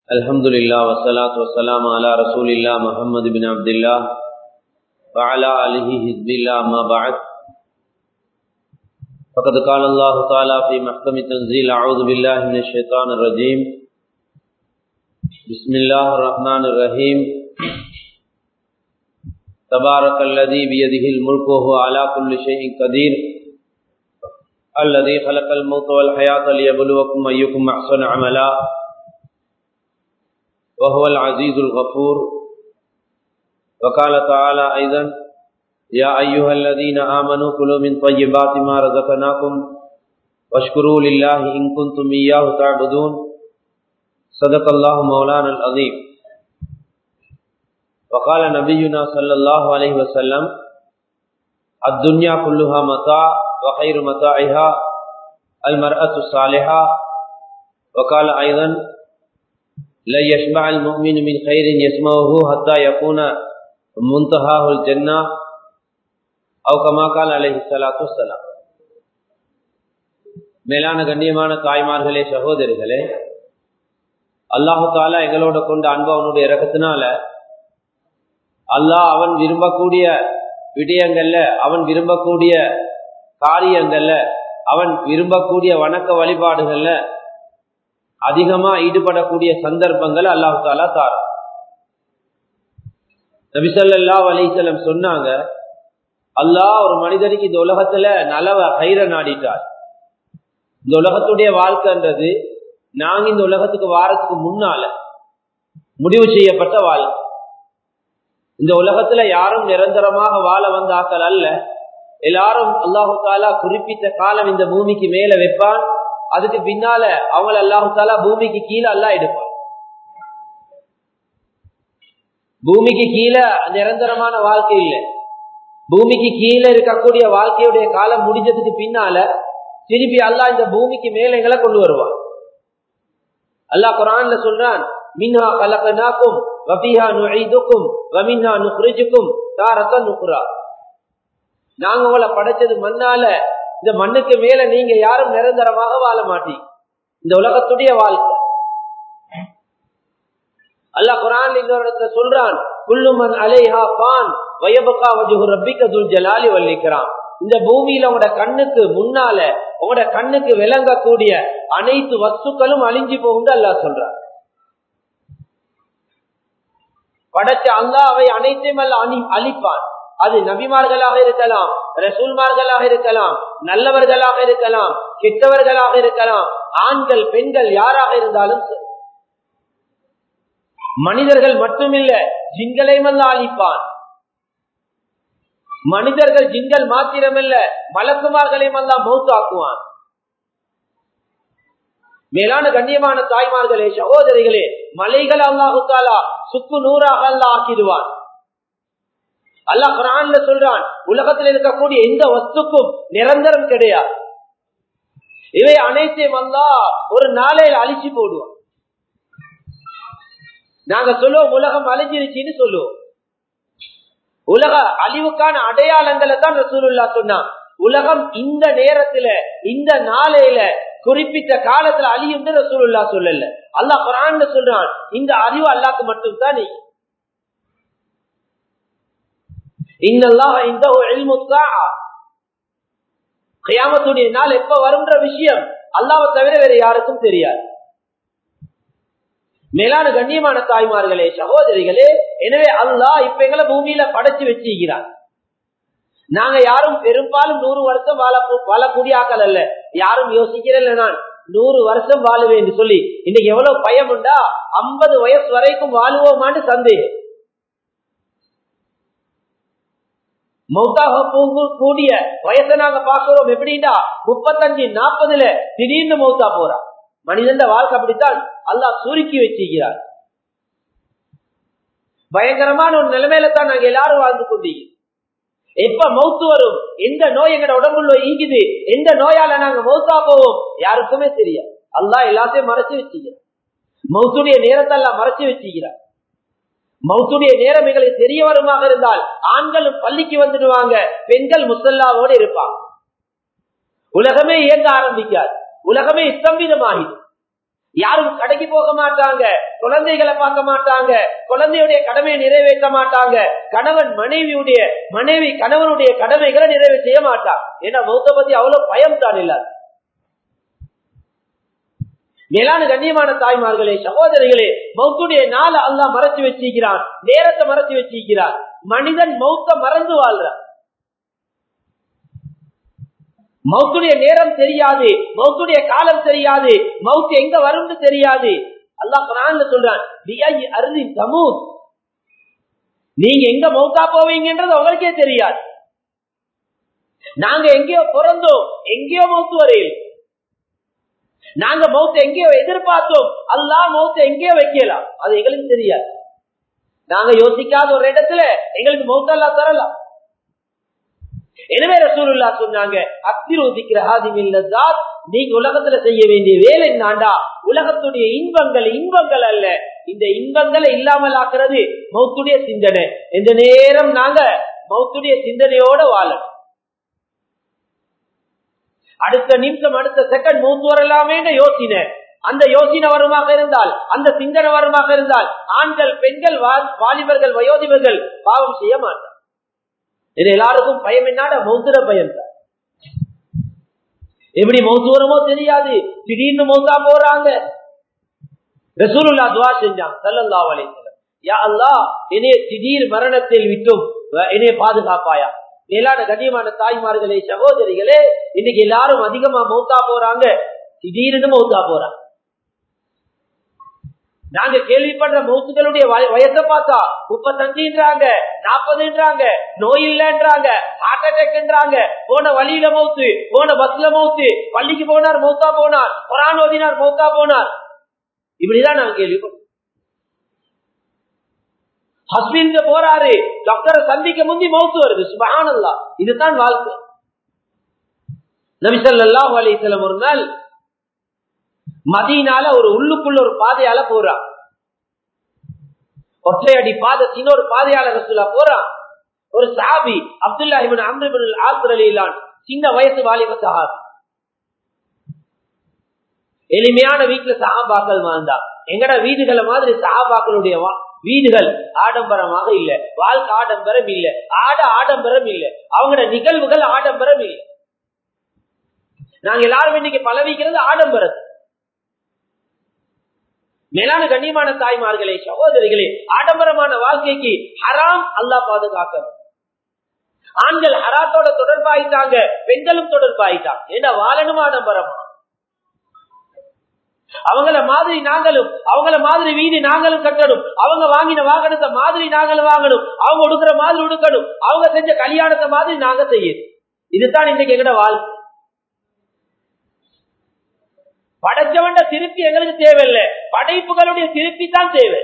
الحمد لله والصلاة والسلام على رسول الله محمد بن عبد الله وعلى آله حزب الله ما بعد فقد قال الله تعالى في محكم تنزيل أعوذ بالله من الشيطان الرجيم بسم الله الرحمن الرحيم تبارك الذي بيده الملك وهو على كل شيء قدير الذي خلق الموت والحياة ليبلوكم أيكم أحسن عملا وهو العزيز الغفور وقال تعالى أيضا يا أيها الذين آمنوا كلوا من طيبات ما رزقناكم واشكروا لله إن كنتم إياه تعبدون صدق الله مولانا العظيم وقال نبينا صلى الله عليه وسلم الدنيا كلها متاع وخير متاعها المرأة الصالحة وقال أيضا لا يشبع المؤمن من خير يسمعه حتى يكون منتهاه الجنة أو كما قال عليه الصلاة والسلام மேலான கண்ணியமான தாய்மார்களே சகோதரிகளே அல்லாஹு தாலா எங்களோட கொண்ட அன்பு அவனுடைய இறக்கத்தினால அல்லாஹ் அவன் விரும்பக்கூடிய விடயங்கள்ல அவன் விரும்பக்கூடிய காரியங்கள்ல அவன் விரும்பக்கூடிய வணக்க வழிபாடுகள்ல அதிகமா ஈடுபடக்கூடிய சந்தர்ப்பங்கள் அல்லாஹு தாலா தார நபிசல்லா அலிசல்லம் சொன்னாங்க அல்லாஹ் ஒரு மனிதனுக்கு இந்த உலகத்துல நலவ கயிற நாடிட்டார் இந்த உலகத்துடைய வாழ்க்கைன்றது நாங்க இந்த உலகத்துக்கு வாரத்துக்கு முன்னால முடிவு செய்யப்பட்ட வாழ்க்கை இந்த உலகத்துல யாரும் நிரந்தரமாக வாழ வந்த ஆக்கள் அல்ல எல்லாரும் அல்லாஹு தாலா குறிப்பிட்ட காலம் இந்த பூமிக்கு மேல வைப்பான் அதுக்கு பின்னால அவங்கள அல்லாஹு தாலா பூமிக்கு கீழே அல்லா எடுப்பான் பூமிக்கு கீழே நிரந்தரமான வாழ்க்கை இல்லை பூமிக்கு கீழே இருக்கக்கூடிய வாழ்க்கையுடைய காலம் முடிஞ்சதுக்கு பின்னால திருப்பி அல்லாஹ் இந்த பூமிக்கு மேல எங்களை கொண்டு வருவான் அல்லாஹ் குரான்ல சொல்றான் மின்ஹா கலக்கனாக்கும் வபிஹா நுழைதுக்கும் வமின்ஹா நுக்ரிஜுக்கும் தாரத்த நுக்ரா நாங்க உங்களை படைச்சது மண்ணால இந்த மண்ணுக்கு மேல நீங்க யாரும் நிரந்தரமாக வாழ மாட்டீங்க இந்த உலகத்துடைய வாழ்க்கை அல்லாஹ் குரான் இன்னொரு இடத்துல சொல்றான் குல்லுமன் அலைஹா பான் வயபக்கா வஜுகு ரப்பிக்க துல் ஜலாலி வல்லிக்கிறான் இந்த பூமியில உங்களோட கண்ணுக்கு முன்னால உங்களோட கண்ணுக்கு விளங்கக்கூடிய அனைத்து வஸ்துக்களும் அழிஞ்சு போகுண்டு அல்லாஹ் சொல்றான் படைச்ச அல்லா அவை அனைத்தையும் அல்ல அணி அழிப்பான் அது நபிமார்களாக இருக்கலாம் ரசூல்மார்களாக இருக்கலாம் நல்லவர்களாக இருக்கலாம் கெட்டவர்களாக இருக்கலாம் ஆண்கள் பெண்கள் யாராக இருந்தாலும் சரி மனிதர்கள் மட்டுமில்ல ஜிங்களையும் அல்ல அழிப்பான் மனிதர்கள் ஜிங்கல் மாத்திரமில்ல மலக்குமார்களையும் அல்ல மௌத்தாக்குவான் மேலான கண்ணியமான தாய்மார்களே சகோதரிகளே மலைகள் அல்லாஹு தாலா சுக்கு நூறாக அல்ல ஆக்கிடுவான் அல்லாஹ் குரான்ல சொல்றான் உலகத்தில் இருக்கக்கூடிய எந்த வஸ்துக்கும் நிரந்தரம் கிடையாது இவை அனைத்தையும் அல்லா ஒரு நாளையில் அழிச்சு போடுவோம் நாங்க சொல்லுவோம் உலகம் அழிஞ்சிருச்சுன்னு சொல்லுவோம் உலக அழிவுக்கான அடையாளங்களை தான் ரசூலுல்லா சொன்னான் உலகம் இந்த நேரத்துல இந்த நாளையில குறிப்பிட்ட காலத்துல அழியும் ரசூலுல்லா சொல்லல அல்லாஹ் குரான் சொல்றான் இந்த அறிவு அல்லாக்கு மட்டும் தான் கயாமத்துடைய நாள் எப்ப வரும்ன்ற விஷயம் அல்லாவை தவிர வேற யாருக்கும் தெரியாது மேலான கண்ணியமான தாய்மார்களே சகோதரிகளே எனவே அல்லாஹ் இப்ப எங்களை பூமியில படைச்சு வச்சிருக்கிறான் நாங்க யாரும் பெரும்பாலும் நூறு வருஷம் வாழ வாழக்கூடிய ஆக்கள் அல்ல யாரும் யோசிக்கிறேன் நான் நூறு வருஷம் வாழுவேன் என்று சொல்லி இன்னைக்கு எவ்வளவு பயம் உண்டா ஐம்பது வயசு வரைக்கும் வாழுவோமான்னு சந்தேகம் மௌத்தாக கூடிய வயசை நாங்க பாக்குறோம் எப்படின்னா முப்பத்தஞ்சு நாற்பதுல திடீர்னு மௌத்தா போறா மனிதன் வாழ்க்கை அப்படித்தான் அல்லாஹ் சுருக்கி வச்சிருக்கிறார் பயங்கரமான ஒரு நிலைமையில தான் நாங்க எல்லாரும் வாழ்ந்து கொண்டீங்க எப்ப மௌத்து வரும் எந்த நோய் எங்கட உடம்புள்ள ஈகுது எந்த நோயால நாங்க மௌத்தா போவோம் யாருக்குமே தெரியாது அல்லாஹ் எல்லாத்தையும் மறைச்சு வச்சுக்கிறார் மௌத்துடைய நேரத்தை எல்லாம் மறைச்சு வச்சுக்கிறார் மௌத்துடைய நேரம் எங்களுக்கு தெரிய வருமாக இருந்தால் ஆண்களும் பள்ளிக்கு வந்துடுவாங்க பெண்கள் முசல்லாவோடு இருப்பாங்க உலகமே இயங்க ஆரம்பிக்காது உலகமே இஸ்தம்பிதமாகிடும் யாரும் கடைக்கு போக மாட்டாங்க குழந்தைகளை பார்க்க மாட்டாங்க குழந்தையுடைய கடமையை நிறைவேற்ற மாட்டாங்க கணவன் மனைவியுடைய மனைவி கணவனுடைய கடமைகளை நிறைவு செய்ய மாட்டாங்க ஏன்னா மௌத்த பத்தி அவ்வளவு பயம் தான் இல்ல மேலான கண்ணியமான தாய்மார்களே சகோதரிகளே மௌத்துடைய நாள அல்லா மறைச்சு வச்சிருக்கிறான் நேரத்தை மறைச்சு வச்சிருக்கிறான் மனிதன் மௌத்த மறந்து வாழ்றான் மௌத்துடைய நேரம் தெரியாது மௌத்துடைய காலம் தெரியாது மவுத்து எங்க வரும்னு தெரியாது அல்லாஹ் குரான்ல சொல்றான் அருதி சமூத் நீங்க எங்க மௌத்தா போவீங்கன்றது உங்களுக்கே தெரியாது நாங்க எங்கேயோ பிறந்தோம் எங்கேயோ மௌத்து வரையில் நாங்க மௌத்த எங்கேயோ எதிர்பார்த்தோம் அல்லா மௌத்த எங்கேயோ வைக்கலாம் அது எங்களுக்கு தெரியாது நாங்க யோசிக்காத ஒரு இடத்துல எங்களுக்கு மௌத்தல்லா தரலாம் எனவே ரசூலுல்லா சொன்னாங்க அத்திரோதிக்கிற ஹாதிமில்லதாத் நீங்க உலகத்துல செய்ய வேண்டிய வேலை நாண்டா உலகத்துடைய இன்பங்கள் இன்பங்கள் அல்ல இந்த இன்பங்களை இல்லாமல் ஆக்குறது மௌத்துடைய சிந்தனை எந்த நேரம் நாங்க மௌத்துடைய சிந்தனையோட வாழணும் அடுத்த நிமிஷம் அடுத்த செகண்ட் மூத்து வரலாமே யோசின அந்த யோசனை வருமாக இருந்தால் அந்த சிந்தனை வருமாக இருந்தால் ஆண்கள் பெண்கள் வாலிபர்கள் வயோதிபர்கள் பாவம் செய்ய மாட்டார் இது எல்லாருக்கும் பயம் என்னாட மௌத்துற பயம் தான் எப்படி மௌத்து வருமோ தெரியாது திடீர்னு மௌத்தா போறாங்க ரசூலுல்லா துவா செஞ்சான் சல்லல்லா அலைஹிஸ்ஸலாம் யா அல்லாஹ் என்னைய திடீர் மரணத்தில் விட்டும் என்னைய பாதுகாப்பாயா மேலான கண்ணியமான தாய்மார்களே சகோதரிகளே இன்னைக்கு எல்லாரும் அதிகமா மௌத்தா போறாங்க திடீர்னு மௌத்தா போறாங்க நாங்க கேள்விப்படுற மௌத்துகளுடைய வயசை பார்த்தா முப்பத்தஞ்சுன்றாங்க நாற்பதுன்றாங்க நோய் இல்லைன்றாங்க ஹார்ட் அட்டாக்ன்றாங்க போன வழியில மௌத்து போன பஸ்ல மௌத்து பள்ளிக்கு போனார் மௌத்தா போனார் குரான் ஓதினார் மௌத்தா போனார் இப்படிதான் நாங்க கேள்விப்பட்டோம் ஹஸ்பண்ட் போறாரு டாக்டரை சந்திக்க முந்தி மௌத்து வருது சுபஹானல்லா இதுதான் வாழ்க்கை நபிசல்லாஹு அலிசல்லம் ஒரு நாள் மதியனால ஒரு உள்ளுக்குள்ள ஒரு பாதையால போறான் ஒற்றையடி பாதை சின்ன ஒரு பாதையால ரசூலா போறான் ஒரு சாபி அப்துல்லா இவன் அம்ரிபின் ஆசிர் அலிலான் சின்ன வயசு வாலிப சஹாபி எளிமையான வீட்டுல சஹாபாக்கள் வாழ்ந்தா எங்கட வீடுகளை மாதிரி சஹாபாக்களுடைய வீடுகள் ஆடம்பரமாக இல்ல வாழ்க்கை ஆடம்பரம் இல்ல ஆட ஆடம்பரம் இல்ல அவங்களோட நிகழ்வுகள் ஆடம்பரம் இல்ல நாங்க எல்லாரும் இன்னைக்கு பழவிக்கிறது ஆடம்பரம் மேலான கண்ணியமான தாய்மார்களே சகோதரிகளே ஆடம்பரமான வாழ்க்கைக்கு ஹராம் அல்லா பாதுகாக்கணும் ஆண்கள் ஹராத்தோட தொடர்பாயிட்டாங்க பெண்களும் தொடர்பாயிட்டாங்க ஏன்னா வாழணும் ஆடம்பரமா அவங்கள மாதிரி நாங்களும் அவங்கள மாதிரி வீடு நாங்களும் கட்டணும் அவங்க வாங்கின வாகனத்தை மாதிரி நாங்களும் வாங்கணும் அவங்க உடுக்கிற மாதிரி உடுக்கணும் அவங்க செஞ்ச கல்யாணத்தை மாதிரி நாங்க செய்யணும் இதுதான் இன்னைக்கு எங்கட வாழ்க்கை படைச்சவண்ட திருப்பி எங்களுக்கு தேவையில்லை படைப்புகளுடைய திருப்பி தான் தேவை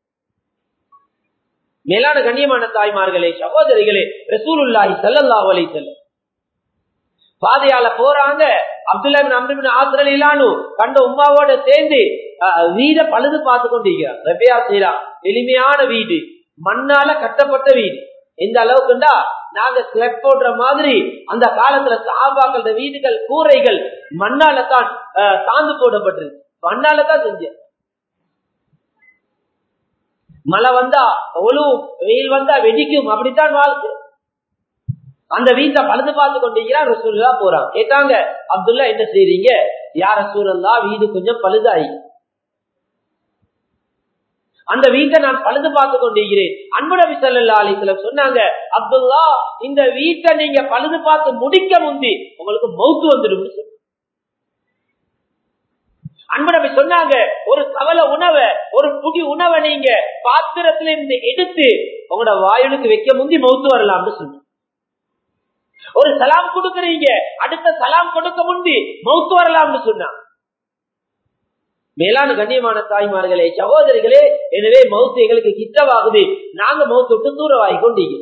மேலான கண்ணியமான தாய்மார்களே சகோதரிகளே ரசூலுல்லாஹி சல்லல்லாஹு அலைஹி வஸல்லம் பாதையால போறாங்க அப்துல்லா அம்ரிபின் ஆசிரலானு கண்ட உமாவோட சேர்ந்து வீட பழுது பார்த்து கொண்டிருக்கிறார் ரெப்பையா செய்யலாம் எளிமையான வீடு மண்ணால கட்டப்பட்ட வீடு எந்த அளவுக்குண்டா நாங்க ஸ்லெப் போடுற மாதிரி அந்த காலத்துல சாபாக்கள வீடுகள் கூரைகள் மண்ணால தான் சாந்து போடப்பட்டிருக்கு மண்ணால தான் செஞ்ச மழை வந்தா ஒழுவும் வெயில் வந்தா வெடிக்கும் அப்படித்தான் வாழ்க்கை அந்த வீட்டை பழுது பார்த்து கொண்டிருக்கிறான் ரசூல்லா போறான் கேட்டாங்க அப்துல்லா என்ன செய்றீங்க யார் ரசூலல்லா வீடு கொஞ்சம் பழுதாயி அந்த வீட்டை நான் பழுது பார்த்து கொண்டிருக்கிறேன் அன்பு நபி சல்லா அலிஸ்லம் சொன்னாங்க அப்துல்லா இந்த வீட்டை நீங்க பழுது பார்த்து முடிக்க முந்தி உங்களுக்கு மௌத்து வந்துடும் அன்பு நபி சொன்னாங்க ஒரு கவலை உணவை ஒரு புடி உணவை நீங்க பாத்திரத்துல இருந்து எடுத்து உங்களோட வாயுனுக்கு வைக்க முந்தி மௌத்து வரலாம்னு சொன்ன ஒரு சலாம் கொடுக்கறீங்க அடுத்த சலாம் கொடுக்க முந்தி மௌத்து வரலாம்னு சொன்னான் மேலான கண்ணியமான தாய்மார்களே சகோதரிகளே எனவே மவுத்து எங்களுக்கு கிட்டவாகுது நாங்க மவுத்து விட்டு தூரவாகி கொண்டீங்க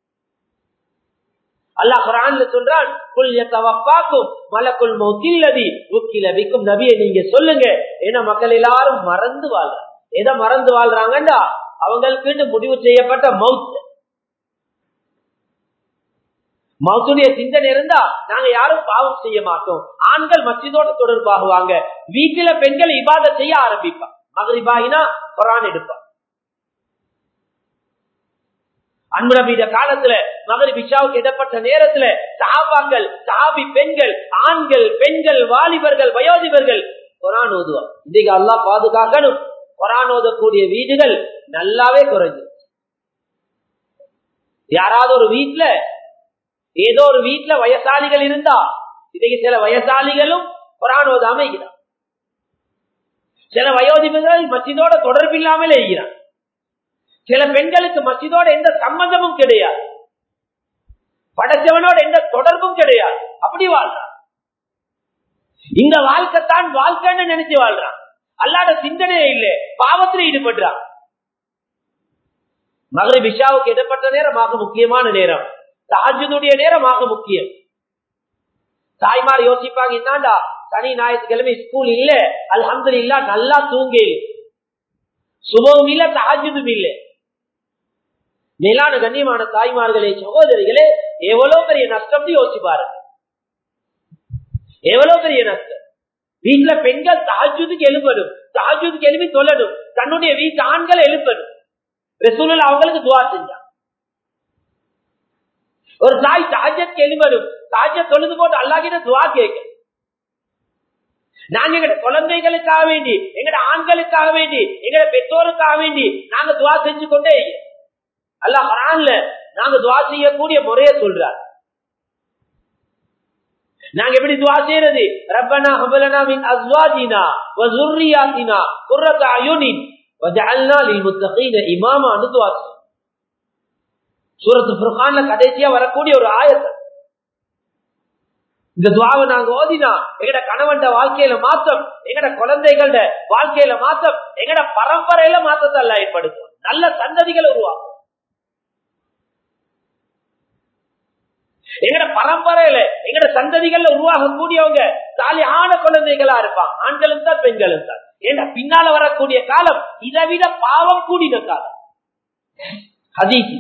அல்லாஹ் குரான்ல சொல்றான் குல் மலக்குள் மௌத்தில்லதி உக்கில விக்கும் நபியை நீங்க சொல்லுங்க ஏன்னா மக்கள் எல்லாரும் மறந்து வாழ்றாங்க எதை மறந்து வாழ்றாங்கண்டா அவங்களுக்கு முடிவு செய்யப்பட்ட மவுத் மௌத்துடைய சிந்தனை இருந்தா நாங்க யாரும் பாவம் செய்ய மாட்டோம் ஆண்கள் மச்சிதோட தொடர்பாகுவாங்க வீட்டுல பெண்கள் இபாத செய்ய ஆரம்பிப்பான் மகரிபாயினா குரான் எடுப்பான் அன்புநபீத காலத்துல மகரி பிஷாவுக்கு இடப்பட்ட நேரத்துல சாபாக்கள் சாபி பெண்கள் ஆண்கள் பெண்கள் வாலிபர்கள் வயோதிபர்கள் குரான் ஓதுவான் இன்னைக்கு அல்லா பாதுகாக்கணும் குரான் ஓதக்கூடிய வீடுகள் நல்லாவே குறைஞ்சு யாராவது ஒரு வீட்டுல ஏதோ ஒரு வீட்டுல வயசாளிகள் இருந்தா இன்னைக்கு சில வயசாளிகளும் குரான் ஓதாம இருக்கிறான் சில வயோதிபர்கள் மச்சிதோட தொடர்பு இல்லாமல் இருக்கிறான் சில பெண்களுக்கு மசிதோட எந்த சம்பந்தமும் கிடையாது படைச்சவனோட எந்த தொடர்பும் கிடையாது அப்படி வாழ்றான் இந்த வாழ்க்கை தான் வாழ்க்கைன்னு நினைச்சு வாழ்றான் அல்லாத சிந்தனையே இல்லை பாவத்தில் ஈடுபடுறான் மகளிர் விஷாவுக்கு இடப்பட்ட நேரமாக முக்கியமான நேரம் தாஜுடைய நேரமாக முக்கியம் தாய்மார் யோசிப்பாங்க என்னடா சனி ஞாயிற்றுக்கிழமை ஸ்கூல் இல்ல அல்ஹம்து இல்லா நல்லா தூங்கி சுபமும் இல்ல தாஜுதும் இல்லை மேலான கண்ணியமான தாய்மார்களே சகோதரிகளே எவ்வளவு பெரிய நஷ்டம் யோசிச்சு பாருங்க எவ்வளவு பெரிய நஷ்டம் வீட்டுல பெண்கள் தாஜுதுக்கு எழுப்பணும் தாஜுதுக்கு எழுப்பி சொல்லணும் தன்னுடைய வீட்டு ஆண்கள் எழுப்பணும் ரசூலில் அவங்களுக்கு துவா செஞ்சான் ஒரு தாய் தாஜத்துக்கு எழுப்பணும் தாஜ தொழுது போட்டு அல்லாஹிட்ட துவா கேட்க நாங்க எங்கட குழந்தைகளுக்காக வேண்டி எங்கட ஆண்களுக்காக வேண்டி எங்கட பெற்றோருக்காக வேண்டி நாங்க துவா செஞ்சு கொண்டே அல்லாஹ் குரான்ல நாங்க துவா செய்யக்கூடிய முறைய சொல்றார் நாங்க எப்படி துவா செய்யறது ரப்பனா ஹபலனா மின் அஸ்வாஜினா வ ذُرِّيَّاتِنَا قُرَّةَ أَعْيُنٍ وَجَعَلْنَا لِلْمُتَّقِينَ إِمَامًا துவா சூரத்து ஃபுர்கான்ல கடைசியா வரக்கூடிய ஒரு ஆயத்தை இந்த துவாவை நாங்க ஓதினா எங்கட கணவன் வாழ்க்கையில மாத்தம் எங்கட குழந்தைகள வாழ்க்கையில மாத்தம் எங்கட பரம்பரையில மாற்றத்தை எல்லாம் ஏற்படுத்தும் நல்ல சந்ததிகள் உருவாக்கும் எங்கட பரம்பரையில எங்கட சந்ததிகள்ல உருவாகக்கூடியவங்க சாலியான குழந்தைகளா இருப்பான் ஆண்களும் தான் பெண்களும் தான் ஏன்னா பின்னால வரக்கூடிய காலம் இதை விட பாவம் கூடின காலம் ஹதீசி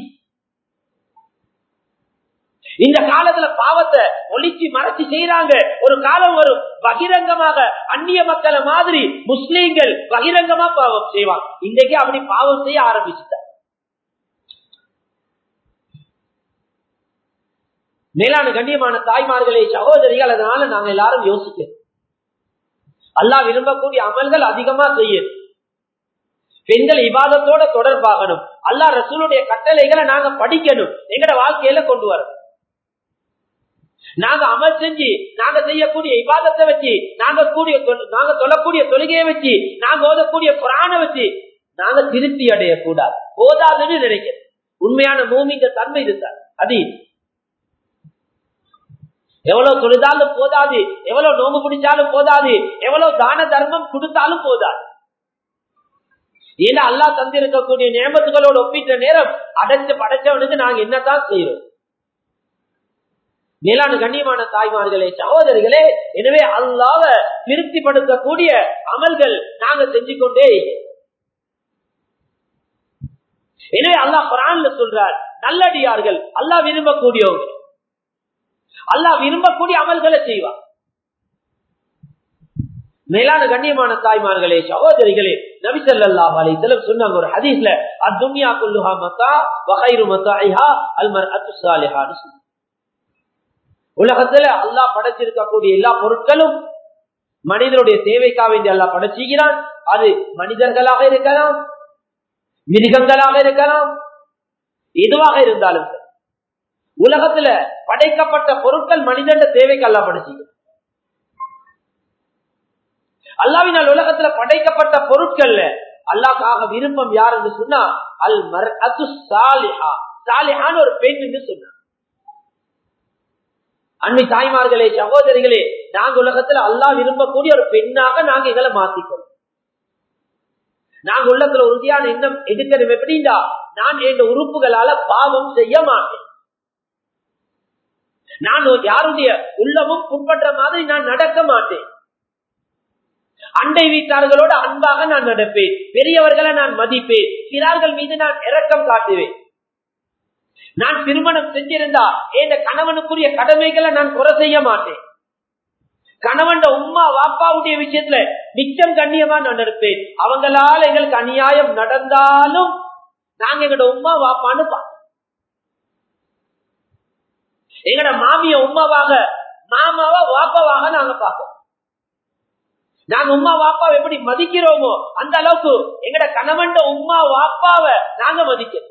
இந்த காலத்துல பாவத்தை ஒளிச்சு மறைச்சு செய்யறாங்க ஒரு காலம் வரும் பகிரங்கமாக அந்நிய மக்களை மாதிரி முஸ்லீம்கள் பகிரங்கமா பாவம் செய்வாங்க இன்றைக்கு அப்படி பாவம் செய்ய ஆரம்பிச்சுட்டாங்க மேலான கண்ணியமான தாய்மார்களே சகோதரிகள் அதனால நாங்க எல்லாரும் யோசிக்கிறோம் அல்லாஹ் விரும்பக்கூடிய அமல்கள் அதிகமா செய்யணும் பெண்கள் இபாதத்தோட தொடர்பாகணும் அல்லாஹ் ரசூலுடைய கட்டளைகளை நாங்க படிக்கணும் எங்கட வாழ்க்கையில கொண்டு வரணும் நாங்க அமல் செஞ்சு நாங்க செய்யக்கூடிய இபாதத்தை வச்சு நாங்க கூடிய நாங்க சொல்லக்கூடிய தொழுகையை வச்சு நாங்க ஓதக்கூடிய புராண வச்சு நாங்க திருப்தி அடையக்கூடாது போதாதுன்னு நினைக்கிறேன் உண்மையான பூமிங்க தன்மை இருந்தார் அது எவ்வளவு தொழுதாலும் போதாது எவ்வளவு நோம்பு பிடிச்சாலும் போதாது எவ்வளவு தான தர்மம் கொடுத்தாலும் போதாது ஏன்னா அல்லா தந்திருக்கக்கூடிய நியமத்துகளோடு ஒப்பிட்ட நேரம் அடைச்சு படைச்சவனுக்கு நாங்க என்னதான் செய்யறோம் மேலான கண்ணியமான தாய்மார்களே சகோதரிகளே எனவே அல்லாத திருப்திப்படுத்தக்கூடிய அமல்கள் நாங்க செஞ்சு கொண்டே எனவே அல்லாஹ் குரான்ல சொல்றார் நல்லடியார்கள் அல்லாஹ் விரும்பக்கூடியவங்க அல்லாஹ் விரும்பக்கூடிய அமல்களை செய்வார் மேலான கண்ணியமான தாய்மார்களே சகோதரிகளே நபிசல்லாஹ் அலைஹிஸ்ஸலாம் சொன்னாங்க ஒரு ஹதீஸ்ல அத்துன்யா குல்லுஹா மத்தா வகைரு மத்தாயிஹா அல்மர் அத்து சாலிஹான்னு சொன்னாங்க உலகத்துல அல்லாஹ் படைச்சிருக்கக்கூடிய எல்லா பொருட்களும் மனிதனுடைய தேவைக்காக வேண்டி அல்லாஹ் படைச்சுகிறான் அது மனிதர்களாக இருக்கலாம் மிருகங்களாக இருக்கலாம் எதுவாக இருந்தாலும் உலகத்துல படைக்கப்பட்ட பொருட்கள் மனிதன் தேவைக்கு அல்லா படைச்சுகிறான் அல்லாவினால் உலகத்துல படைக்கப்பட்ட பொருட்கள்ல அல்லாக்காக விருப்பம் யார் என்று சொன்னா அல் மர் அத்து சாலிஹா சாலிஹான்னு ஒரு பெண் என்று சொன்னார் அன்னை தாய்மார்களே சகோதரிகளே நாங்க உலகத்துல அல்லாஹ் விரும்பக்கூடிய ஒரு பெண்ணாக நாங்க எங்களை மாத்திக்கொள்ளும் நாங்க உள்ளத்துல உறுதியான எண்ணம் எடுக்கணும் எப்படின்னா நான் என் உறுப்புகளால பாவம் செய்ய மாட்டேன் நான் யாருடைய உள்ளமும் புண்பற்ற மாதிரி நான் நடக்க மாட்டேன் அண்டை வீட்டார்களோட அன்பாக நான் நடப்பேன் பெரியவர்களை நான் மதிப்பேன் சிறார்கள் மீது நான் இரக்கம் காட்டுவேன் நான் திருமணம் செஞ்சிருந்தா என் கணவனுக்குரிய கடமைகளை நான் குறை செய்ய மாட்டேன் கணவன் உம்மா வாப்பாவுடைய விஷயத்துல மிச்சம் கண்ணியமா நான் நடப்பேன் அவங்களால எங்களுக்கு அநியாயம் நடந்தாலும் நாங்க எங்களோட உம்மா வாப்பான்னு பார்ப்போம் எங்கட மாமிய உமாவாக மாமாவா வாப்பாவாக நாங்க பார்ப்போம் நாங்க உமா வாப்பாவை எப்படி மதிக்கிறோமோ அந்த அளவுக்கு எங்கட கணவன் உமா வாப்பாவை நாங்க மதிக்கிறோம்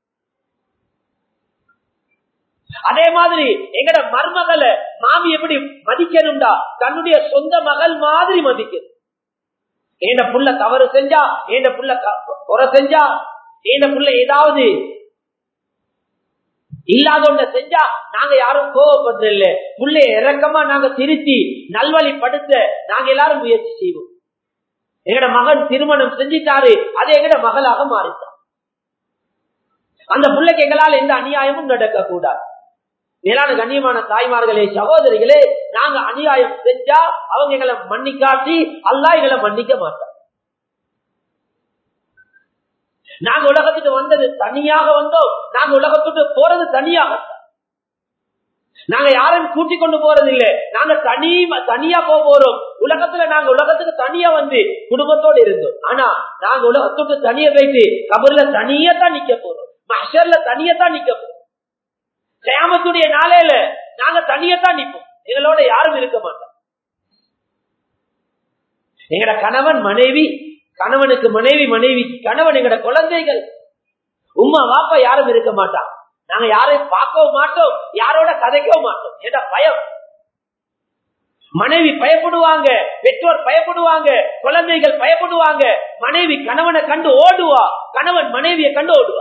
அதே மாதிரி எங்கட மருமகளை மாமி எப்படி மதிக்கணும்டா தன்னுடைய சொந்த மகள் மாதிரி மதிக்கணும் ஏன புள்ள தவறு செஞ்சா ஏன புள்ள குறை செஞ்சா ஏன புள்ள ஏதாவது இல்லாத ஒண்ண செஞ்சா நாங்க யாரும் கோவப்படுறதில்ல புள்ளைய இறக்கமா நாங்க திருத்தி நல்வழிப்படுத்த நாங்க எல்லாரும் முயற்சி செய்வோம் எங்கட மகன் திருமணம் செஞ்சிட்டாரு அது எங்கட மகளாக மாறிட்டான் அந்த பிள்ளைக்கு எங்களால் எந்த அநியாயமும் நடக்க கூடாது மேலான கண்ணியமான தாய்மார்களே சகோதரிகளே நாங்க அநியாயம் செஞ்சா அவங்க எங்களை மன்னிக்காட்டி அல்லா எங்களை மன்னிக்க மாட்டோம் நாங்க உலகத்துக்கு வந்தது தனியாக வந்தோம் நாங்க உலகத்துக்கு போறது தனியாக நாங்க யாரையும் கூட்டிக் கொண்டு போறது இல்ல நாங்க தனி தனியா போக போறோம் உலகத்துல நாங்க உலகத்துக்கு தனியா வந்து குடும்பத்தோடு இருந்தோம் ஆனா நாங்க உலகத்துக்கு தனியா போயிட்டு கபர்ல தனியா தான் நிக்க போறோம் மஷர்ல தனியா தான் நிக்க போறோம் சேமத்துடைய நாளையில நாங்க தனியத்தான் நிற்போம் எங்களோட யாரும் இருக்க மாட்டோம் எங்கட கணவன் மனைவி கணவனுக்கு மனைவி மனைவி கணவன் எங்கட குழந்தைகள் உமா வாப்பா யாரும் இருக்க மாட்டான் நாங்க யாரையும் பார்க்கவும் மாட்டோம் யாரோட கதைக்கவும் மாட்டோம் ஏடா பயம் மனைவி பயப்படுவாங்க பெற்றோர் பயப்படுவாங்க குழந்தைகள் பயப்படுவாங்க மனைவி கணவனை கண்டு ஓடுவா கணவன் மனைவியை கண்டு ஓடுவா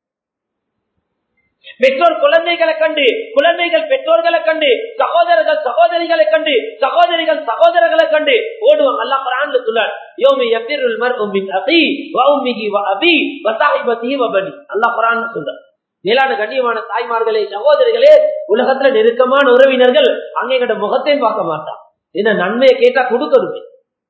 பெற்றோர் குழந்தைகளை கண்டு குழந்தைகள் பெற்றோர்களை கண்டு சகோதரர்கள் சகோதரிகளை கண்டு சகோதரிகள் சகோதரர்களை கண்டு ஓடுவாங்க அல்லா குரான்ல சொல்லார் யோமி யபிருல் மர்உ மின் அபி வ உம்மிஹி வ அபி வ ஸாஹிபதிஹி வ பனி அல்லாஹ் குரான்ல சொல்றார் மேலான கண்ணியமான தாய்மார்களே சகோதரிகளே உலகத்துல நெருக்கமான உறவினர்கள் அங்க எங்கட முகத்தையும் பார்க்க மாட்டான் என்ன நன்மையை கேட்டா கொடுக்கணுமே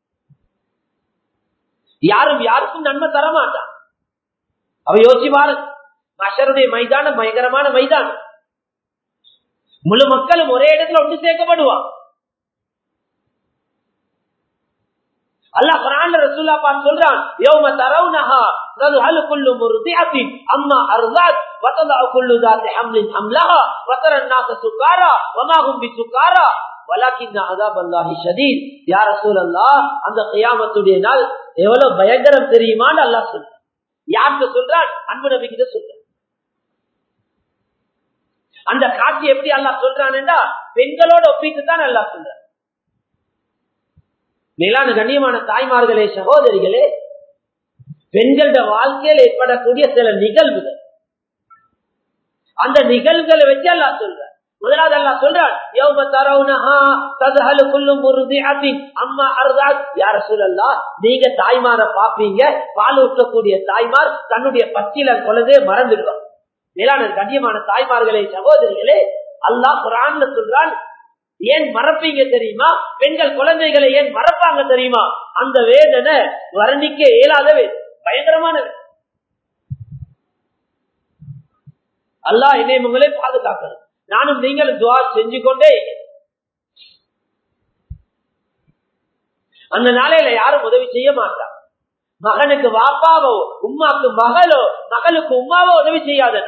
யாரும் யாருக்கும் நன்மை தர மாட்டான் அவ யோசிச்சு பாருங்க மஷருடைய மைதானம் பயங்கரமான மைதானம் முழு மக்களும் ஒரே இடத்துல ஒன்று சேர்க்கப்படுவான் அல்லாஹ் குரான் ரசூல்லா பான் சொல்றான் யௌம தரவுனஹா ததுஹலு குல்லு முர்திஅத்தின் அம்மா அர்தாத் வததஅ குல்லு ذات حمل حملها وترى الناس سكارى وما هم بسكارى ولكن عذاب الله شديد يا رسول الله அந்த கியாமத்துடைய நாள் எவ்வளவு பயங்கரம் தெரியுமான்னு அல்லாஹ் சொல்றான் யார்கிட்ட சொல்றான் அன்பு நபி கிட்ட சொல்றான் அந்த காட்சி எப்படி அல்லாஹ் சொல்றான்டா பெண்களோட ஒப்பிட்டு தான் அல்லாஹ் சொல்றான் மேலான கண்ணியமான தாய்மார்களே சகோதரிகளே பெண்களோட வாழ்க்கையில் ஏற்படக்கூடிய சில நிகழ்வுகள் அந்த நிகழ்வுகளை வச்சு அல்லா சொல்ற முதலாவது அல்லா சொல்றான் யௌம தரவுனஹா ததுஹலு குல்லு முர்திஅத்தின் அம்மா அர்தாத் யா ரசூலல்லாஹ் நீங்க தாய்மார பாப்பீங்க பால் ஊட்டக்கூடிய தாய்மார் தன்னுடைய பச்சில குழந்தைய மறந்துடுவார் மேலான கண்ணியமான தாய்மார்களே சகோதரிகளே அல்லாஹ் குரான்ல சொல்றான் ஏன் மறப்பீங்க தெரியுமா பெண்கள் குழந்தைகளை ஏன் மறப்பாங்க தெரியுமா அந்த வேதனை வர்ணிக்க இயலாத வேதனை பயங்கரமான அல்லா என்னை உங்களே பாதுகாக்கணும் நானும் நீங்களும் துவா செஞ்சு கொண்டே அந்த நாளையில யாரும் உதவி செய்ய மாட்டாங்க மகனுக்கு வாப்பாவோ உமாக்கு மகளோ மகளுக்கு உமாவோ உதவி செய்யாத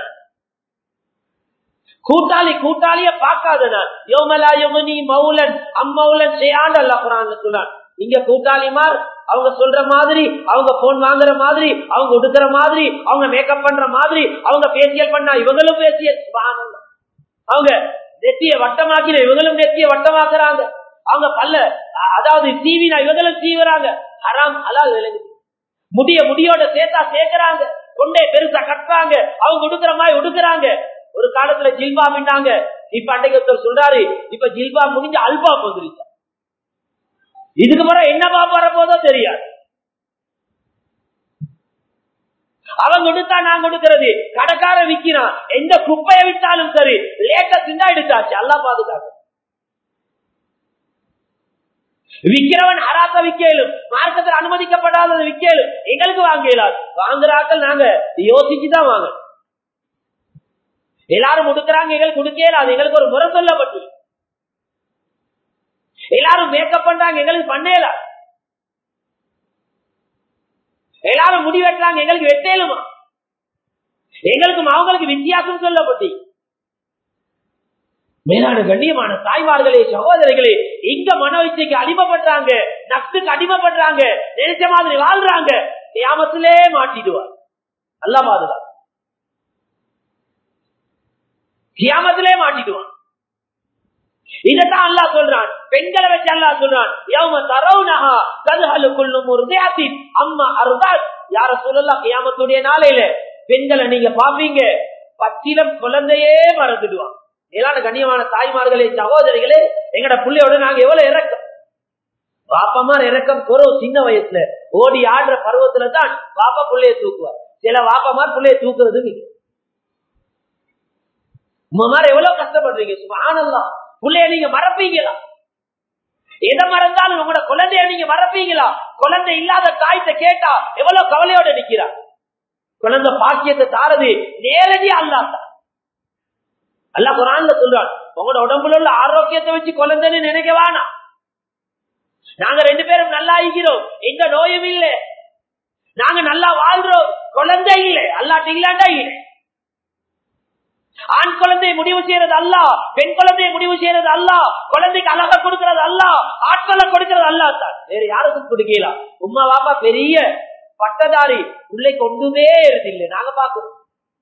கூட்டாளி கூட்டாளிய பார்க்காத யோமலா யோமனி மௌலன் அம்மௌலன் செய்யாண்டு அல்ல குரான் சொன்னான் இங்க கூட்டாளிமார் அவங்க சொல்ற மாதிரி அவங்க போன் வாங்குற மாதிரி அவங்க உடுக்கிற மாதிரி அவங்க மேக்கப் பண்ற மாதிரி அவங்க பேசியல் பண்ணா இவங்களும் பேசியல் அவங்க நெத்திய வட்டமாக்கின இவங்களும் நெத்திய வட்டமாக்குறாங்க அவங்க பல்ல அதாவது சீவினா இவங்களும் சீவுறாங்க ஹராம் அலால் விளங்குது முடிய முடியோட சேர்த்தா சேர்க்கிறாங்க கொண்டே பெருசா கட்டுறாங்க அவங்க உடுக்கிற மாதிரி உடுக்குறாங்க ஒரு காலத்துல ஜில்பா மின்னாங்க இப்ப அன்றைக்கு சொல்றாரு இப்ப ஜில்பா முடிஞ்சு அல்பா வந்துருச்சு இதுக்கு பிறகு என்ன பாப்பா வரப்போதோ தெரியாது அவன் கொடுத்தா நான் கொடுக்கிறது கடைக்கார விக்கிறான் எந்த குப்பையை விட்டாலும் சரி லேட்டஸ்ட் தான் எடுத்தாச்சு அல்லா பாதுகாக்கும் விக்கிறவன் அராத்த விக்கலும் மார்க்கத்தில் அனுமதிக்கப்படாதது விக்கலும் எங்களுக்கு வாங்க இயலாது வாங்குறாக்கள் நாங்க யோசிச்சுதான் வாங்க எல்லாரும் முடுக்கிறாங்க எங்களுக்கு கொடுக்கல எங்களுக்கு ஒரு முறை சொல்லப்பட்டு எல்லாரும் மேக்கப் பண்றாங்க எங்களுக்கு பண்ணல எல்லாரும் முடி வெட்டுறாங்க எங்களுக்கு வெட்டேலுமா எங்களுக்கும் அவங்களுக்கு வித்தியாசம் சொல்லப்பட்டு மேலான கண்ணியமான தாய்மார்களே சகோதரிகளே இங்க மனோச்சைக்கு அடிமைப்படுறாங்க நஷ்டுக்கு அடிமைப்படுறாங்க நினைச்ச மாதிரி வாழ்றாங்க கியாமத்திலே மாட்டிடுவார் அல்ல பாதுகாப்பு கியாமத்திலே மாட்டிடுவான் இதத்தான் அல்லா சொல்றான் பெண்களை வச்சு அல்லா சொல்றான் யௌம தரவுனஹா கதுஹலுக்குள்ளும் ஒரு அம்மா அருதாத் யார சொல்லலாம் கியாமத்துடைய நாளையில பெண்களை நீங்க பாப்பீங்க பச்சிலம் குழந்தையே மறந்துடுவான் மேலான கண்ணியமான தாய்மார்களே சகோதரிகளே எங்கட பிள்ளையோட நாங்க எவ்வளவு இறக்கம் வாப்பமார் இறக்கம் குறவு சின்ன வயசுல ஓடி ஆடுற பருவத்துல தான் வாப்பா பிள்ளைய தூக்குவார் சில வாப்பமார் பிள்ளைய தூக்குறது நீங்க உமார் எவ்வளவு கஷ்டப்படுறீங்க சுமானல்லாம் பிள்ளைய நீங்க மறப்பீங்களா எதை மறந்தாலும் உங்களோட குழந்தைய நீங்க மறப்பீங்களா குழந்தை இல்லாத தாய்த்த கேட்டா எவ்வளவு கவலையோட நிக்கிறா குழந்தை பாக்கியத்தை தாரது நேரடியா அல்லாதான் அல்ல குரான்ல சொல்றான் உங்களோட உடம்புல உள்ள ஆரோக்கியத்தை வச்சு குழந்தைன்னு நினைக்க வேணாம் நாங்க ரெண்டு பேரும் நல்லா இருக்கிறோம் எந்த நோயும் இல்லை நாங்க நல்லா வாழ்றோம் குழந்தை இல்லை அல்லாட்டு இல்லாண்டா இல்லை ஆண் குழந்தையை முடிவு செய்யறது அல்ல பெண் குழந்தையை முடிவு செய்யறது அல்ல குழந்தைக்கு அழகா கொடுக்கறது அல்ல ஆட்களை கொடுக்கறது அல்ல தான் வேற யாருக்கும் கொடுக்கலாம் உமா பாப்பா பெரிய பட்டதாரி உள்ளே கொண்டுமே இருந்தில்லை நாங்க பாக்குறோம்